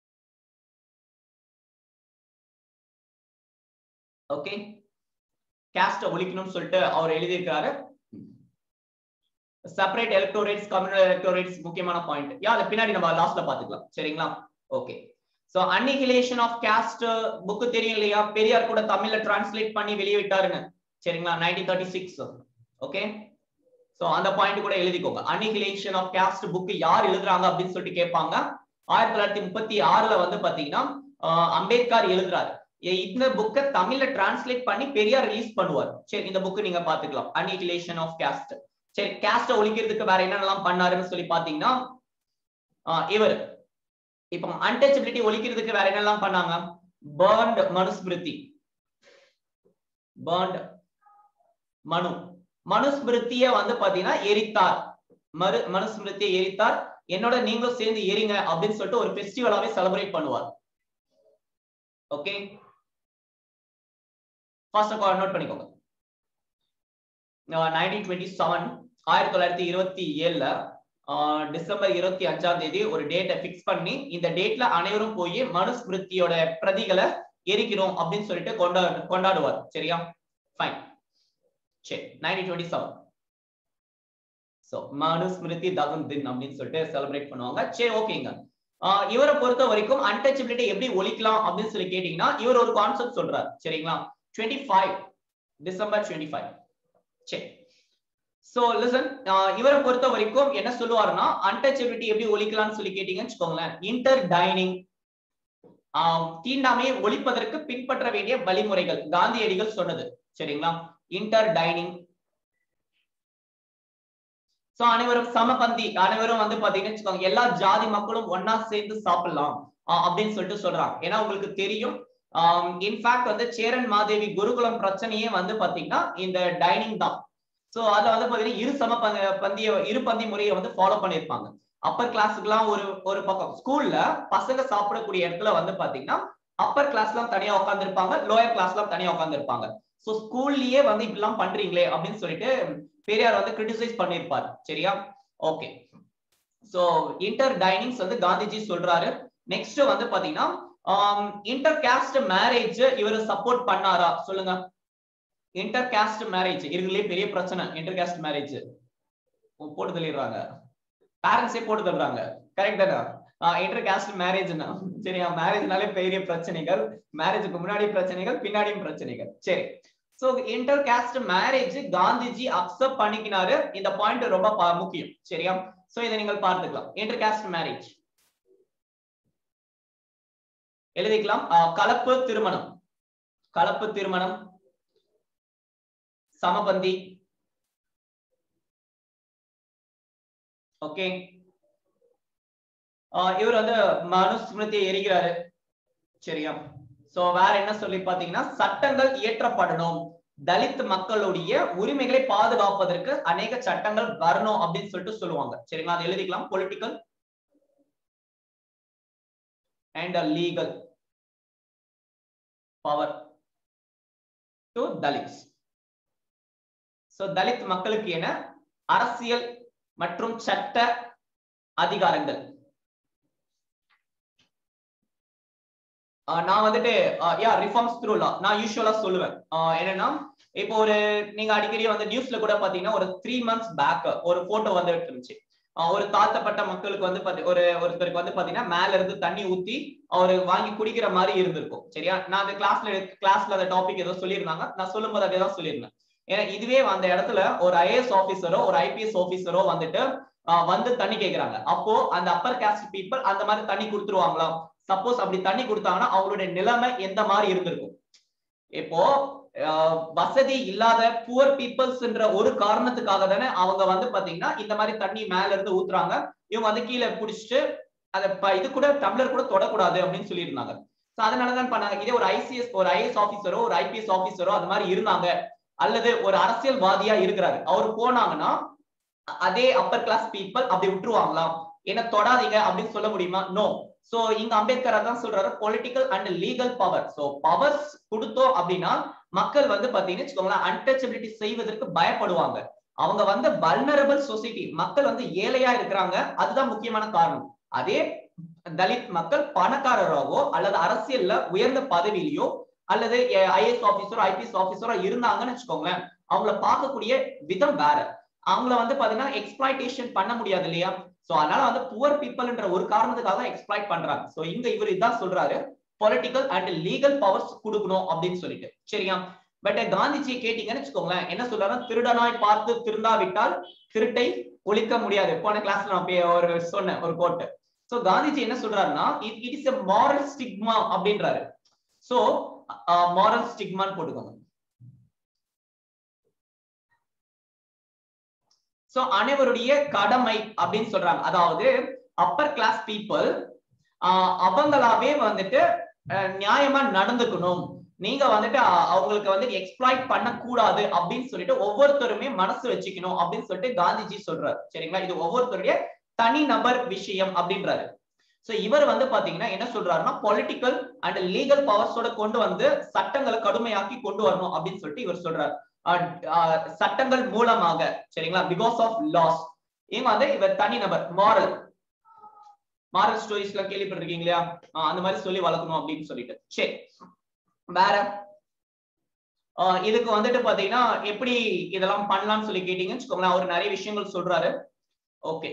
A: ஓகே கேஸ்ட ஒழிக்கணும்னு சொல்லிட்டு அவர் எழுதியிருக்காரு செப்பரேட் எலக்டோரேட்ஸ் கம்யூனல் எலக்டோரேட்ஸ் முக்கியமான பாயிண்ட் யா அதை பின்னாடி நம்ம லாஸ்ட்ல பாத்துக்கலாம் சரிங்களா okay so annihilation of caste book தெரியும் இல்லையா பெரியார் கூட தமிழ்ல டிரான்ஸ்லேட் பண்ணி வெளியிட்டாருன்னு சரிங்களா nineteen thirty six okay so அந்த பாயிண்ட் கூட எழுதிக்கோங்க அன்னிகிலேஷன் ஆஃப் கேஸ்ட் புக் யார் எழுதுறாங்க அப்படின்னு சொல்லிட்டு கேட்பாங்க ஆயிரத்தி தொள்ளாயிரத்தி முப்பத்தி ஆறுல வந்து பாத்தீங்கன்னா அம்பேத்கர் எழுதுறாரு இந்த புக்கை தமிழ்ல டிரான்ஸ்லேட் பண்ணி பெரியார் ரிலீஸ் பண்ணுவார் சரி இந்த புக் நீங்க பாத்துக்கலாம் அன்னிகிலேஷன் ஆஃப் கேஸ்ட் சரி கேஸ்ட ஒழிக்கிறதுக்கு வேற என்னென்னலாம் பண்ணாருன்னு சொல்லி பாத்தீங்கன்னா இவர் இப்போ அன்டச்சபிலிட்டி ஒழிக்கிறதுக்கு வேற என்னெல்லாம் பண்ணாங்க பர்ன்ட் மனுஸ்மிருதி பர்ன்ட் மனு மனுஸ்மிருதிய வந்து பாத்தீங்கன்னா எரித்தார் மறு மனுஸ்மிருதியை எரித்தார் என்னோட நீங்களும் சேர்ந்து எரிங்க அப்படின்னு சொல்லிட்டு ஒரு ஃபெஸ்டிவலாவே செலிப்ரேட் பண்ணுவார் ஓகே ஃபர்ஸ்ட் நோட் பண்ணிக்கோங்க நைன்டீன் டுவெண்ட்டி செவன் ஆயிரத்தி தொள்ளாயிரத்தி இருபத்தி ஏழுல டிசம்பர் இருபத்தி அஞ்சாம் தேதி ஒரு டேட்டை பிக்ஸ் பண்ணி இந்த டேட்ல அனைவரும் போய் மனுஸ்மிருதியோட பிரதிகளை எரிக்கிறோம் அப்படின்னு சொல்லிட்டு கொண்டா கொண்டாடுவார் சரியா ஃபைன் சரி nineteen twenty seven so Manusmriti Dahan Din அப்படின்னு சொல்லிட்டு செலிப்ரேட் பண்ணுவாங்க சரி ஓகேங்க இவரை பொறுத்த வரைக்கும் அன்டச்சபிலிட்டி எப்படி ஒழிக்கலாம் அப்படின்னு சொல்லி கேட்டீங்கன்னா இவர் ஒரு கான்செப்ட் சொல்றாரு சரிங்களா twenty five December twenty five சரி சோ லிசன் இவரை பொறுத்த வரைக்கும் என்ன சொல்லுவாருன்னா அன்டச்சபிலிட்டி எப்படி ஒழிக்கலாம்னு சொல்லி கேட்டீங்கன்னு வச்சுக்கோங்களேன் இன்டர் டைனிங் தீண்டாமையை ஒழிப்பதற்கு பின்பற்ற வேண்டிய வழிமுறைகள் காந்தியடிகள் சொன்னது சரிங்களா இன்டர் டைனிங் சோ அனைவரும் சமபந்தி அனைவரும் வந்து பாத்தீங்கன்னு வச்சுக்கோங்க எல்லா ஜாதி மக்களும் ஒன்னா சேர்ந்து சாப்பிடலாம் அப்படின்னு சொல்லிட்டு சொல்றாங்க ஏன்னா உங்களுக்கு தெரியும் இன்ஃபேக்ட் வந்து சேரன் மாதேவி குருகுலம் பிரச்சனையே வந்து பாத்தீங்கன்னா இந்த டைனிங் தான் சோ அதுல வந்து பாத்தீங்கன்னா இரு சம பந்திய இரு பந்தி முறையை வந்து ஃபாலோ பண்ணிருப்பாங்க அப்பர் கிளாஸுக்குலாம் ஒரு ஒரு பக்கம் ஸ்கூல்ல பசங்க சாப்பிடக்கூடிய இடத்துல வந்து பாத்தீங்கன்னா அப்பர் கிளாஸ் எல்லாம் தனியா உட்காந்துருப்பாங்க லோயர் கிளாஸ் எல்லாம் தனியா உட்காந்துருப்பாங்க சோ ஸ்கூல்லயே வந்து இப்படி எல்லாம் பண்றீங்களே அப்படின்னு சொல்லிட்டு பெரியார் வந்து கிரிட்டிசைஸ் பண்ணிருப்பாரு சரியா ஓகே சோ இன்டர் டைனிங்ஸ் வந்து காந்திஜி சொல்றாரு நெக்ஸ்ட் வந்து பாத்தீங்கன்னா இன்டர் காஸ்ட் மேரேஜ் இவர் சப்போர்ட் பண்ணாரா சொல்லுங்க இன்டர் காஸ்ட் மேரேஜ் இருக்கிறதுலே பெரிய பிரச்சனை இன்டர் காஸ்ட் மேரேஜ் போட்டு தள்ளிடுறாங்க பேரண்ட்ஸே போட்டு தள்ளுறாங்க கரெக்ட் தானே இன்டர் காஸ்ட் மேரேஜ்னா சரியா மேரேஜ்னாலே பெரிய பிரச்சனைகள் மேரேஜுக்கு முன்னாடி பிரச்சனைகள் பின்னாடியும் பிரச்சனைகள் சரி so inter caste marriage Gandhiji accept பண்ணிக்கினாரு இந்த பாயிண்ட் ரொம்ப முக்கியம் சரியா சோ இதை நீங்கள் பார்த்துக்கலாம் இன்டர் காஸ்ட் மேரேஜ் எழுதிக்கலாம் கலப்பு திருமணம் கலப்பு திருமணம் சமபந்தி ஓகே இவர் வந்து மனுஸ்மிருதியை எரிக்கிறாரு சரியா சோ வேற என்ன சொல்லி பாத்தீங்கன்னா சட்டங்கள் இயற்றப்படணும் தலித் மக்களுடைய உரிமைகளை பாதுகாப்பதற்கு அநேக சட்டங்கள் வரணும் அப்படின்னு சொல்லிட்டு சொல்லுவாங்க சரிங்களா அதை எழுதிக்கலாம் political and legal power to Dalits so Dalit மக்களுக்கு என அரசியல் மற்றும் சட்ட அதிகாரங்கள் நான் வந்துட்டு யா ரிஃபார்ம்ஸ் த்ரூ லா நான் யூஸ்வலா சொல்லுவேன் என்னன்னா இப்போ ஒரு நீங்க அடிக்கடி வந்து நியூஸ்ல கூட பாத்தீங்கன்னா ஒரு த்ரீ மந்த்ஸ் பேக் ஒரு போட்டோ வந்து இருந்துச்சு ஒரு தாழ்த்தப்பட்ட மக்களுக்கு வந்து பாத்தி ஒரு ஒருத்தருக்கு வந்து பாத்தீங்கன்னா மேல இருந்து தண்ணி ஊத்தி அவரு வாங்கி குடிக்கிற மாதிரி இருந்திருக்கும் சரியா நான் அந்த கிளாஸ்ல கிளாஸ்ல அந்த டாபிக் ஏதோ சொல்லியிருந்தாங்க நான் சொல்லும் போது அதே தான் சொல்லியிருந்தேன் ஏன்னா இதுவே அந்த இடத்துல ஒரு ஐஏஎஸ் ஆபீசரோ ஒரு ஐபிஎஸ் ஆபீசரோ வந்துட்டு வந்து தண்ணி கேக்குறாங்க அப்போ அந்த அப்பர் காஸ்ட் பீப்புள் அந்த மாதிரி தண்ணி கொடுத்துருவாங்களா சப்போஸ் அப்படி தண்ணி கொடுத்தாங்கன்னா அவங்களுடைய நிலைமை எந்த மாதிரி இருந்திருக்கும் இப்போ வசதி இல்லாத புவர் பீப்புள்ஸ்ன்ற ஒரு காரணத்துக்காக தானே அவங்க வந்து பாத்தீங்கன்னா இந்த மாதிரி தண்ணி மேல இருந்து ஊத்துறாங்க இவங்க வந்து கீழே புடிச்சிட்டு அதை இது கூட டம்ளர் கூட தொடக்கூடாது அப்படின்னு சொல்லியிருந்தாங்க சோ அதனாலதான் பண்ணாங்க இதே ஒரு ஐசிஎஸ் ஒரு ஐஎஸ் ஆபீசரோ ஒரு ஐபிஎஸ் ஆபீசரோ அது மாதிரி இருந்தாங்க அல்லது ஒரு அரசியல்வாதியா இருக்கிறாரு அவர் போனாங்கன்னா அதே அப்பர் கிளாஸ் பீப்புள் அப்படி விட்டுருவாங்களா என்ன தொடாதீங்க அப்படின்னு சொல்ல முடியுமா நோ சோ இங்க அம்பேத்கர் அதான் சொல்றாரு political and legal power so powers கொடுத்தோம் அப்படின்னா மக்கள் வந்து பாத்தீங்கன்னு வச்சுக்கோங்களேன் அன்டச்சபிலிட்டி செய்வதற்கு பயப்படுவாங்க அவங்க வந்து வல்னரபிள் சொசைட்டி மக்கள் வந்து ஏழையா இருக்கிறாங்க அதுதான் முக்கியமான காரணம் அதே தலித் மக்கள் பணக்காரராகவோ அல்லது அரசியல்ல உயர்ந்த பதவியிலையோ அல்லது ஐஏஎஸ் ஆபீசரோ ஐபிஎஸ் ஆபீசரோ இருந்தாங்கன்னு வச்சுக்கோங்களேன் அவங்கள பார்க்கக்கூடிய விதம் வேற அவங்கள வந்து பாத்தீங்கன்னா எக்ஸ்பிளாய்டேஷன் பண்ண முடியாது இல்லையா சோ அதனால வந்து புவர் பீப்புள்ன்ற ஒரு காரணத்துக்காக எக்ஸ்பிளாய்ட் பண்றாங்க சோ இங்க இவர் இதான் சொல்றாரு பொலிட்டிக்கல் அண்ட் லீகல் பவர்ஸ் கொடுக்கணும் அப்படின்னு சொல்லிட்டு சரியா பட் காந்திஜி கேட்டீங்கன்னு வச்சுக்கோங்களேன் என்ன சொல்றாரு திருடனாய் பார்த்து திருந்தாவிட்டால் திருட்டை ஒழிக்க முடியாது போன கிளாஸ்ல நான் ஒரு சொன்னேன் ஒரு கோட்டு சோ காந்திஜி என்ன சொல்றாருன்னா it is a moral stigma அப்படின்றாரு சோ மாரல் ஸ்டிக்மான்னு போட்டுக்கோங்க சோ அனைவருடைய கடமை அப்படின்னு சொல்றாங்க அதாவது அப்பர் கிளாஸ் பீப்புள் அவங்களாவே வந்துட்டு நியாயமா நடந்துக்கணும் நீங்க வந்துட்டு அவங்களுக்கு வந்து எக்ஸ்பிளாய்ட் பண்ணக்கூடாது அப்படின்னு சொல்லிட்டு ஒவ்வொருத்தருமே மனசு வச்சுக்கணும் அப்படின்னு சொல்லிட்டு காந்திஜி சொல்றாரு சரிங்களா இது ஒவ்வொருத்தருடைய தனி நபர் விஷயம் அப்படின்றாரு சோ இவர் வந்து பாத்தீங்கன்னா என்ன சொல்றாருன்னா பொலிட்டிக்கல் அண்ட் லீகல் பவர்ஸோட கொண்டு வந்து சட்டங்களை கடுமையாக்கி கொண்டு வரணும் அப்படின்னு சொல்லிட்டு இவர் சொல்றாரு சட்டங்கள் மூலமாக சரிங்களா பிகாஸ் ஆஃப் லாஸ் இவங்க வந்து இவர் தனி நபர் மாரல் மாரல் ஸ்டோரிஸ் எல்லாம் கேள்விப்பட்டிருக்கீங்க இல்லையா அந்த மாதிரி சொல்லி வளர்க்கணும் அப்படின்னு சொல்லிட்டு சரி வேற இதுக்கு வந்துட்டு பாத்தீங்கன்னா எப்படி இதெல்லாம் பண்ணலாம்னு சொல்லி கேட்டீங்கன்னு வச்சுக்கோங்களேன் அவர் நிறைய விஷயங்கள் சொல்றாரு ஓகே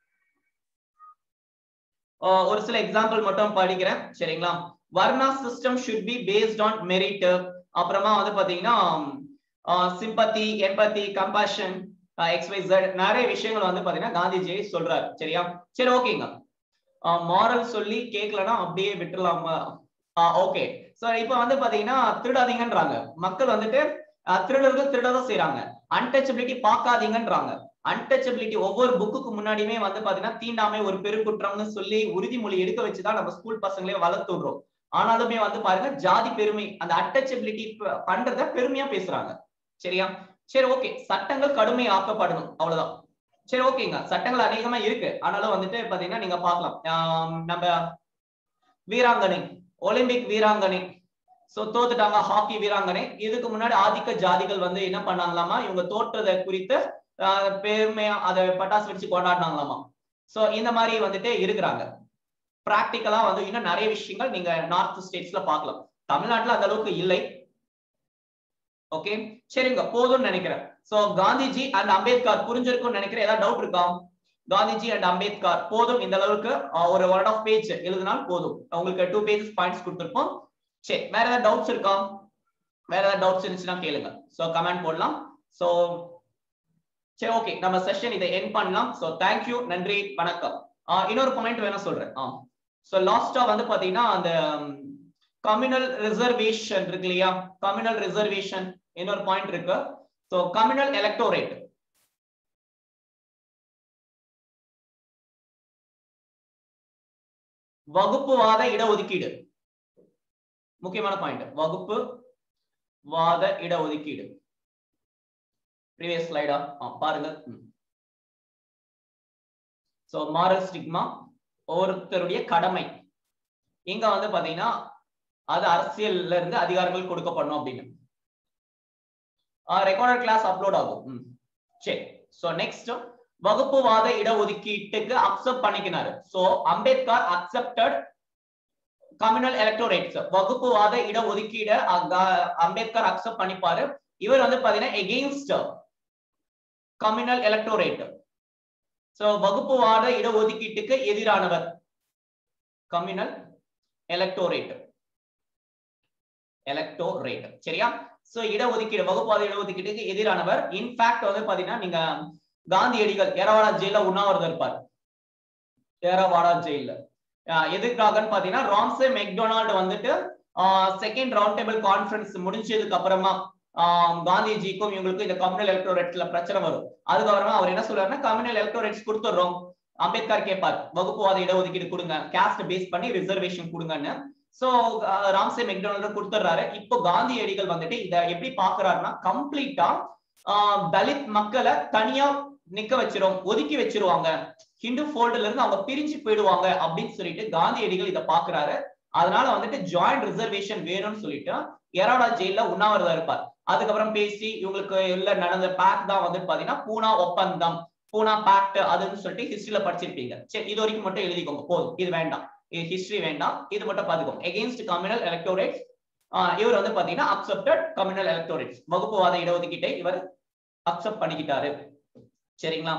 A: ஒரு சில எக்ஸாம்பிள் மட்டும் படிக்கிறேன் சரிங்களா varna system should be based on merit அப்புறமா வந்து பாத்தீங்கன்னா சிம்பத்தி எம்பத்தி கம்பேஷன் எக்ஸ்வைசட் நிறைய விஷயங்கள் வந்து பாத்தீங்கன்னா காந்திஜி சொல்றாரு சரியா சரி ஓகேங்க மாரல் சொல்லி கேட்கலன்னா அப்படியே விட்டுலாமா ஓகே சோ இப்ப வந்து பாத்தீங்கன்னா திருடாதீங்கன்றாங்க மக்கள் வந்துட்டு திருடர்கள் திருடதான் செய்யறாங்க அன்டச்சபிலிட்டி பார்க்காதீங்கன்றாங்க அன்டச்சபிலிட்டி ஒவ்வொரு புக்குக்கு முன்னாடியுமே வந்து பாத்தீங்கன்னா தீண்டாமை ஒரு பெருங்குற்றம்னு சொல்லி உறுதிமொழி எடுக்க வச்சுதான் நம்ம ஸ்கூல் பசங்களே வளர்த்து விடுறோம் ஆனாலுமே வந்து பாருங்க ஜாதி பெருமை அந்த அன்டச்சபிலிட்டி பண்றத பெருமையா பேசுறாங்க சரியா சரி ஓகே சட்டங்கள் கடுமை ஆக்கப்படணும் அவ்வளவுதான் சரி ஓகேங்க சட்டங்கள் அநேகமா இருக்கு ஆனாலும் வந்துட்டு பாத்தீங்கன்னா நீங்க பாக்கலாம் நம்ம வீராங்கனை ஒலிம்பிக் வீராங்கனை சோ தோத்துட்டாங்க ஹாக்கி வீராங்கனை இதுக்கு முன்னாடி ஆதிக்க ஜாதிகள் வந்து என்ன பண்ணாங்களாமா இவங்க தோற்றதை குறித்து பெருமையா அதை பட்டாசு வெடிச்சு கொண்டாடினாங்களாமா சோ இந்த மாதிரி வந்துட்டு இருக்கிறாங்க பிராக்டிக்கலா வந்து இன்னும் நிறைய விஷயங்கள் நீங்க நார்த் ஸ்டேட்ஸ்ல பார்க்கலாம் தமிழ்நாட்டுல அந்த அளவுக்கு இல்லை ஓகே சரிங்க போதும்னு நினைக்கிறேன் சோ காந்திஜி அண்ட் அம்பேத்கர் புரிஞ்சிருக்கும்னு நினைக்கிறேன் ஏதாவது டவுட் இருக்கா காந்திஜி அண்ட் அம்பேத்கர் போதும் இந்த அளவுக்கு ஒரு ஒன் ஆஃப் பேஜ் எழுதினால் போதும் உங்களுக்கு டூ பேஜஸ் பாயிண்ட்ஸ் கொடுத்துருப்போம் சரி வேற ஏதாவது டவுட்ஸ் இருக்கா வேற ஏதாவது டவுட்ஸ் இருந்துச்சுன்னா கேளுங்க சோ கமெண்ட் போடலாம் சோ சரி ஓகே நம்ம செஷன் இதை என் பண்ணலாம் சோ தேங்க்யூ நன்றி வணக்கம் இன்னொரு பாயிண்ட் வேணா சொல்றேன் ஆ சோ லாஸ்டா வந்து பாத்தீங்கன்னா அந்த கம்யூனல் ரிசர்வேஷன் இருக்கு இல்லையா கம்யூனல் ரிசர்வேஷன் இன்னொரு பாயிண்ட் இருக்கு சோ கம்யூனல் எலக்டோரேட் வகுப்புவாத இடஒதுக்கீடு முக்கியமான பாயிண்ட் வகுப்பு வாத இடஒதுக்கீடு ப்ரீவியஸ் ஸ்லைடா பாருங்க சோ மாரல் ஸ்டிக்மா ஒவ்வொருத்தருடைய கடமை இங்க வந்து பாத்தீங்கன்னா அது அரசியல்ல இருந்து அதிகாரங்கள் கொடுக்கப்படணும் அப்படின்னு ரெக்கார்டட் கிளாஸ் அப்லோட் ஆகும் சரி சோ நெக்ஸ்ட் வகுப்புவாத இடஒதுக்கீட்டுக்கு அக்செப்ட் பண்ணிக்கினாரு so Ambedkar accepted communal electorates வகுப்புவாத இடஒதுக்கீடு அம்பேத்கர் அக்செப்ட் பண்ணிப்பாரு இவர் வந்து பாத்தீங்கன்னா எகெயின்ஸ்ட் கம்யூனல் எலக்டோரேட் சோ வகுப்புவாத இடஒதுக்கீட்டுக்கு எதிரானவர் கம்யூனல் எலக்டோரேட் எலக்டோரேட் சரியா சோ இடஒதுக்கீடு வகுப்பாத இடஒதுக்கீட்டுக்கு எதிரானவர் இன்ஃபேக்ட் வந்து பாத்தீங்கன்னா நீங்க காந்தியடிகள் ஏரவாடா ஜெயில உண்ணாவிரதம் இருப்பார் ஏரவாடா ஜெயில எதுக்காகன்னு பாத்தீங்கன்னா ராம்சே மெக்டொனால்டு வந்துட்டு செகண்ட் ரவுண்ட் டேபிள் கான்பரன்ஸ் முடிஞ்சதுக்கு அப்புறமா காந்திஜிக்கும் இவங்களுக்கும் இந்த கம்யூனல் எலக்டோரேட்ஸ்ல பிரச்சனை வரும் அதுக்கப்புறமா அவர் என்ன சொல்றாருன்னா கம்யூனல் எலக்டோரேட்ஸ் கொடுத்துடுறோம் அம்பேத்கர் கேட்பார் வகுப்புவாத இடஒதுக்கீடு கொடுங்க கேஸ்ட் பேஸ் பண்ணி ரிசர்வேஷன் கொடுங்கன்னு சோ ராம்சே மெக்டொனால்டு கொடுத்துறாரு இப்போ காந்தியடிகள் வந்துட்டு இத எப்படி பாக்குறாருன்னா கம்ப்ளீட்டா தலித் மக்களை தனியா நிக்க வச்சிரும் ஒதுக்கி வச்சிருவாங்க ஹிந்து ஃபோல்டுல இருந்து அவங்க பிரிஞ்சு போயிடுவாங்க அப்படின்னு சொல்லிட்டு காந்தியடிகள் இதை பாக்குறாரு அதனால வந்துட்டு ஜாயிண்ட் ரிசர்வேஷன் வேணும்னு சொல்லிட்டு எரோடா ஜெயில உண்ணாவிரதம் இருப்பார் அதுக்கப்புறம் பேசி இவங்களுக்கு உள்ள நடந்த பேக் தான் வந்து பாத்தீங்கன்னா பூனா ஒப்பந்தம் பூனா பேக்ட் அதுன்னு சொல்லிட்டு ஹிஸ்டரியில படிச்சிருப்பீங்க சரி இது வரைக்கும் மட்டும் எழுதிக்கோங்க போதும் இது வேண்டாம் இது ஹிஸ்டரி வேண்டாம் இது மட்டும் பாத்துக்கோங்க எகெயின்ஸ்ட் கம்யூனல் எலக்டோரேட்ஸ் இவர் வந்து பாத்தீங்கன்னா அக்செப்டட் கம்யூனல் எலக்டோரேட்ஸ் வகுப்புவாத இடஒதுக்கீட்டை இவர் அக்செப்ட் பண்ணிக்கிட்டாரு சரிங்களா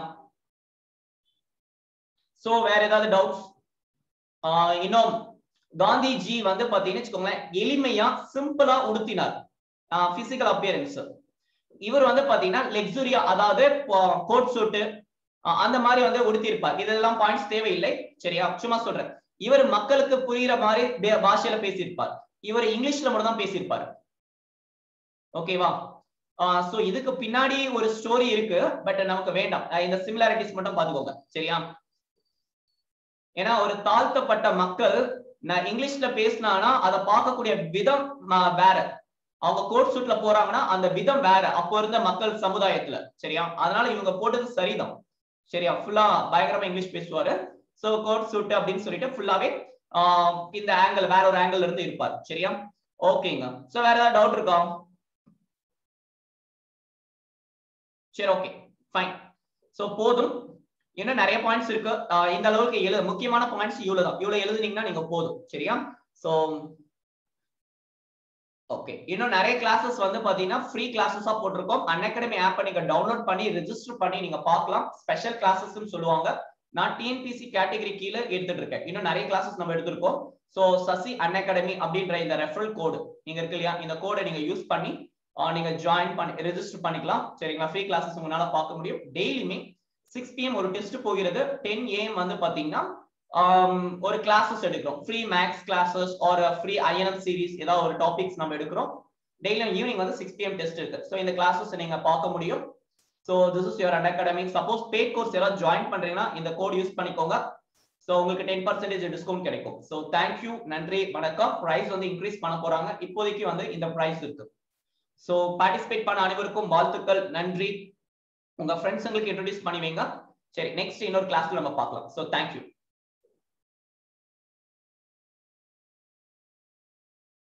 A: சோ வேற ஏதாவது டவுட்ஸ் இன்னும் காந்திஜி வந்து பாத்தீங்கன்னு வச்சுக்கோங்களேன் எளிமையா சிம்பிளா உடுத்தினார் பிசிக்கல் அப்பியரன்ஸ் இவர் வந்து பாத்தீங்கன்னா லெக்ஸுரியா அதாவது கோட் சூட்டு அந்த மாதிரி வந்து உடுத்திருப்பார் இதெல்லாம் பாயிண்ட்ஸ் தேவையில்லை சரியா சும்மா சொல்றேன் இவர் மக்களுக்கு புரியுற மாதிரி பாஷையில பேசியிருப்பார் இவர் இங்கிலீஷ்ல மட்டும் தான் பேசியிருப்பாரு ஓகேவா சோ இதுக்கு பின்னாடி ஒரு ஸ்டோரி இருக்கு பட் நமக்கு வேண்டாம் இந்த சிமிலாரிட்டிஸ் மட்டும் பாத்துக்கோங்க சரியா ஏன்னா ஒரு தாழ்த்தப்பட்ட மக்கள் நான் இங்கிலீஷ்ல பேசினானா அதை பார்க்கக்கூடிய விதம் வேற அவங்க கோட் சூட்ல போறாங்கன்னா அந்த விதம் வேற அப்போ இருந்த மக்கள் சமுதாயத்துல சரியா அதனால இவங்க போட்டது சரிதான் சரியா ஃபுல்லா பயங்கரமா இங்கிலீஷ் பேசுவாரு சோ கோட் சூட் அப்படின்னு சொல்லிட்டு ஃபுல்லாவே இந்த ஆங்கிள் வேற ஒரு ஆங்கிள் இருந்து இருப்பார் சரியா ஓகேங்க சோ வேற ஏதாவது டவுட் இருக்கா சரி ஓகே ஃபைன் சோ போதும் இன்னும் நிறைய பாயிண்ட்ஸ் இருக்கு இந்த அளவுக்கு எழு முக்கியமான பாயிண்ட்ஸ் இவ்வளவுதான் இவ்வளவு எழுதுனீங்கன்னா நீங்க போதும் சரியா சோ ஓகே இன்னும் நிறைய கிளாஸஸ் வந்து பாத்தீங்கன்னா ஃப்ரீ கிளாஸஸா போட்டிருக்கோம் அன் அகாடமி ஆப்பை நீங்க டவுன்லோட் பண்ணி ரெஜிஸ்டர் பண்ணி நீங்க பார்க்கலாம் ஸ்பெஷல் கிளாஸஸ் சொல்லுவாங்க நான் டிஎன்பிசி கேட்டகரி கீழே எடுத்துட்டு இருக்கேன் இன்னும் நிறைய கிளாஸஸ் நம்ம எடுத்திருக்கோம் சோ சசி அன் அகாடமி அப்படின்ற இந்த ரெஃபரல் கோடு நீங்க இருக்கு இல்லையா இந்த கோடை நீங்க யூஸ் பண்ணி நீங்க ஜாயின் பண்ணி ரெஜிஸ்டர் பண்ணிக்கலாம் சரிங்களா ஃப்ரீ கிளாஸஸ் உங்களால பார்க்க முடியும் டெய்லியுமே சிக்ஸ் பிஎம் ஒரு டெஸ்ட் போகிறது டென் ஏஎம் வந்து பாத்தீங்கன்னா ஒரு கிளாஸஸ் எடுக்கிறோம் ஃப்ரீ மேக்ஸ் கிளாஸஸ் ஒரு ஃப்ரீ ஐஎன்எம் சீரிஸ் ஏதாவது ஒரு டாபிக்ஸ் நம்ம எடுக்கிறோம் டெய்லியும் ஈவினிங் வந்து சிக்ஸ் பிஎம் டெஸ்ட் இருக்கு ஸோ இந்த கிளாஸஸ் நீங்க பார்க்க முடியும் so this is your an academic suppose paid course யாராவது ஜாயின் பண்றீங்கன்னா இந்த கோட் யூஸ் பண்ணிக்கோங்க ஸோ உங்களுக்கு டென் பர்சன்டேஜ் டிஸ்கவுண்ட் கிடைக்கும் ஸோ தேங்க்யூ நன்றி வணக்கம் ப்ரைஸ் வந்து இன்க்ரீஸ் பண்ண போறாங்க இப்போதைக்கு வந்து இந்த ப்ரைஸ் இருக்கு ஸோ பார்ட்டிசிபேட் பண்ண அனைவருக்கும் வாழ்த்துக்கள் நன்றி உங்க ஃப்ரெண்ட்ஸுங்களுக்கு இன்ட்ரோடியூஸ் பண்ணி வைங்க சரி நெக்ஸ்ட் இன்னொரு கிளாஸ்ல நம்ம பார்க்கலாம் ஸோ தேங்க்யூ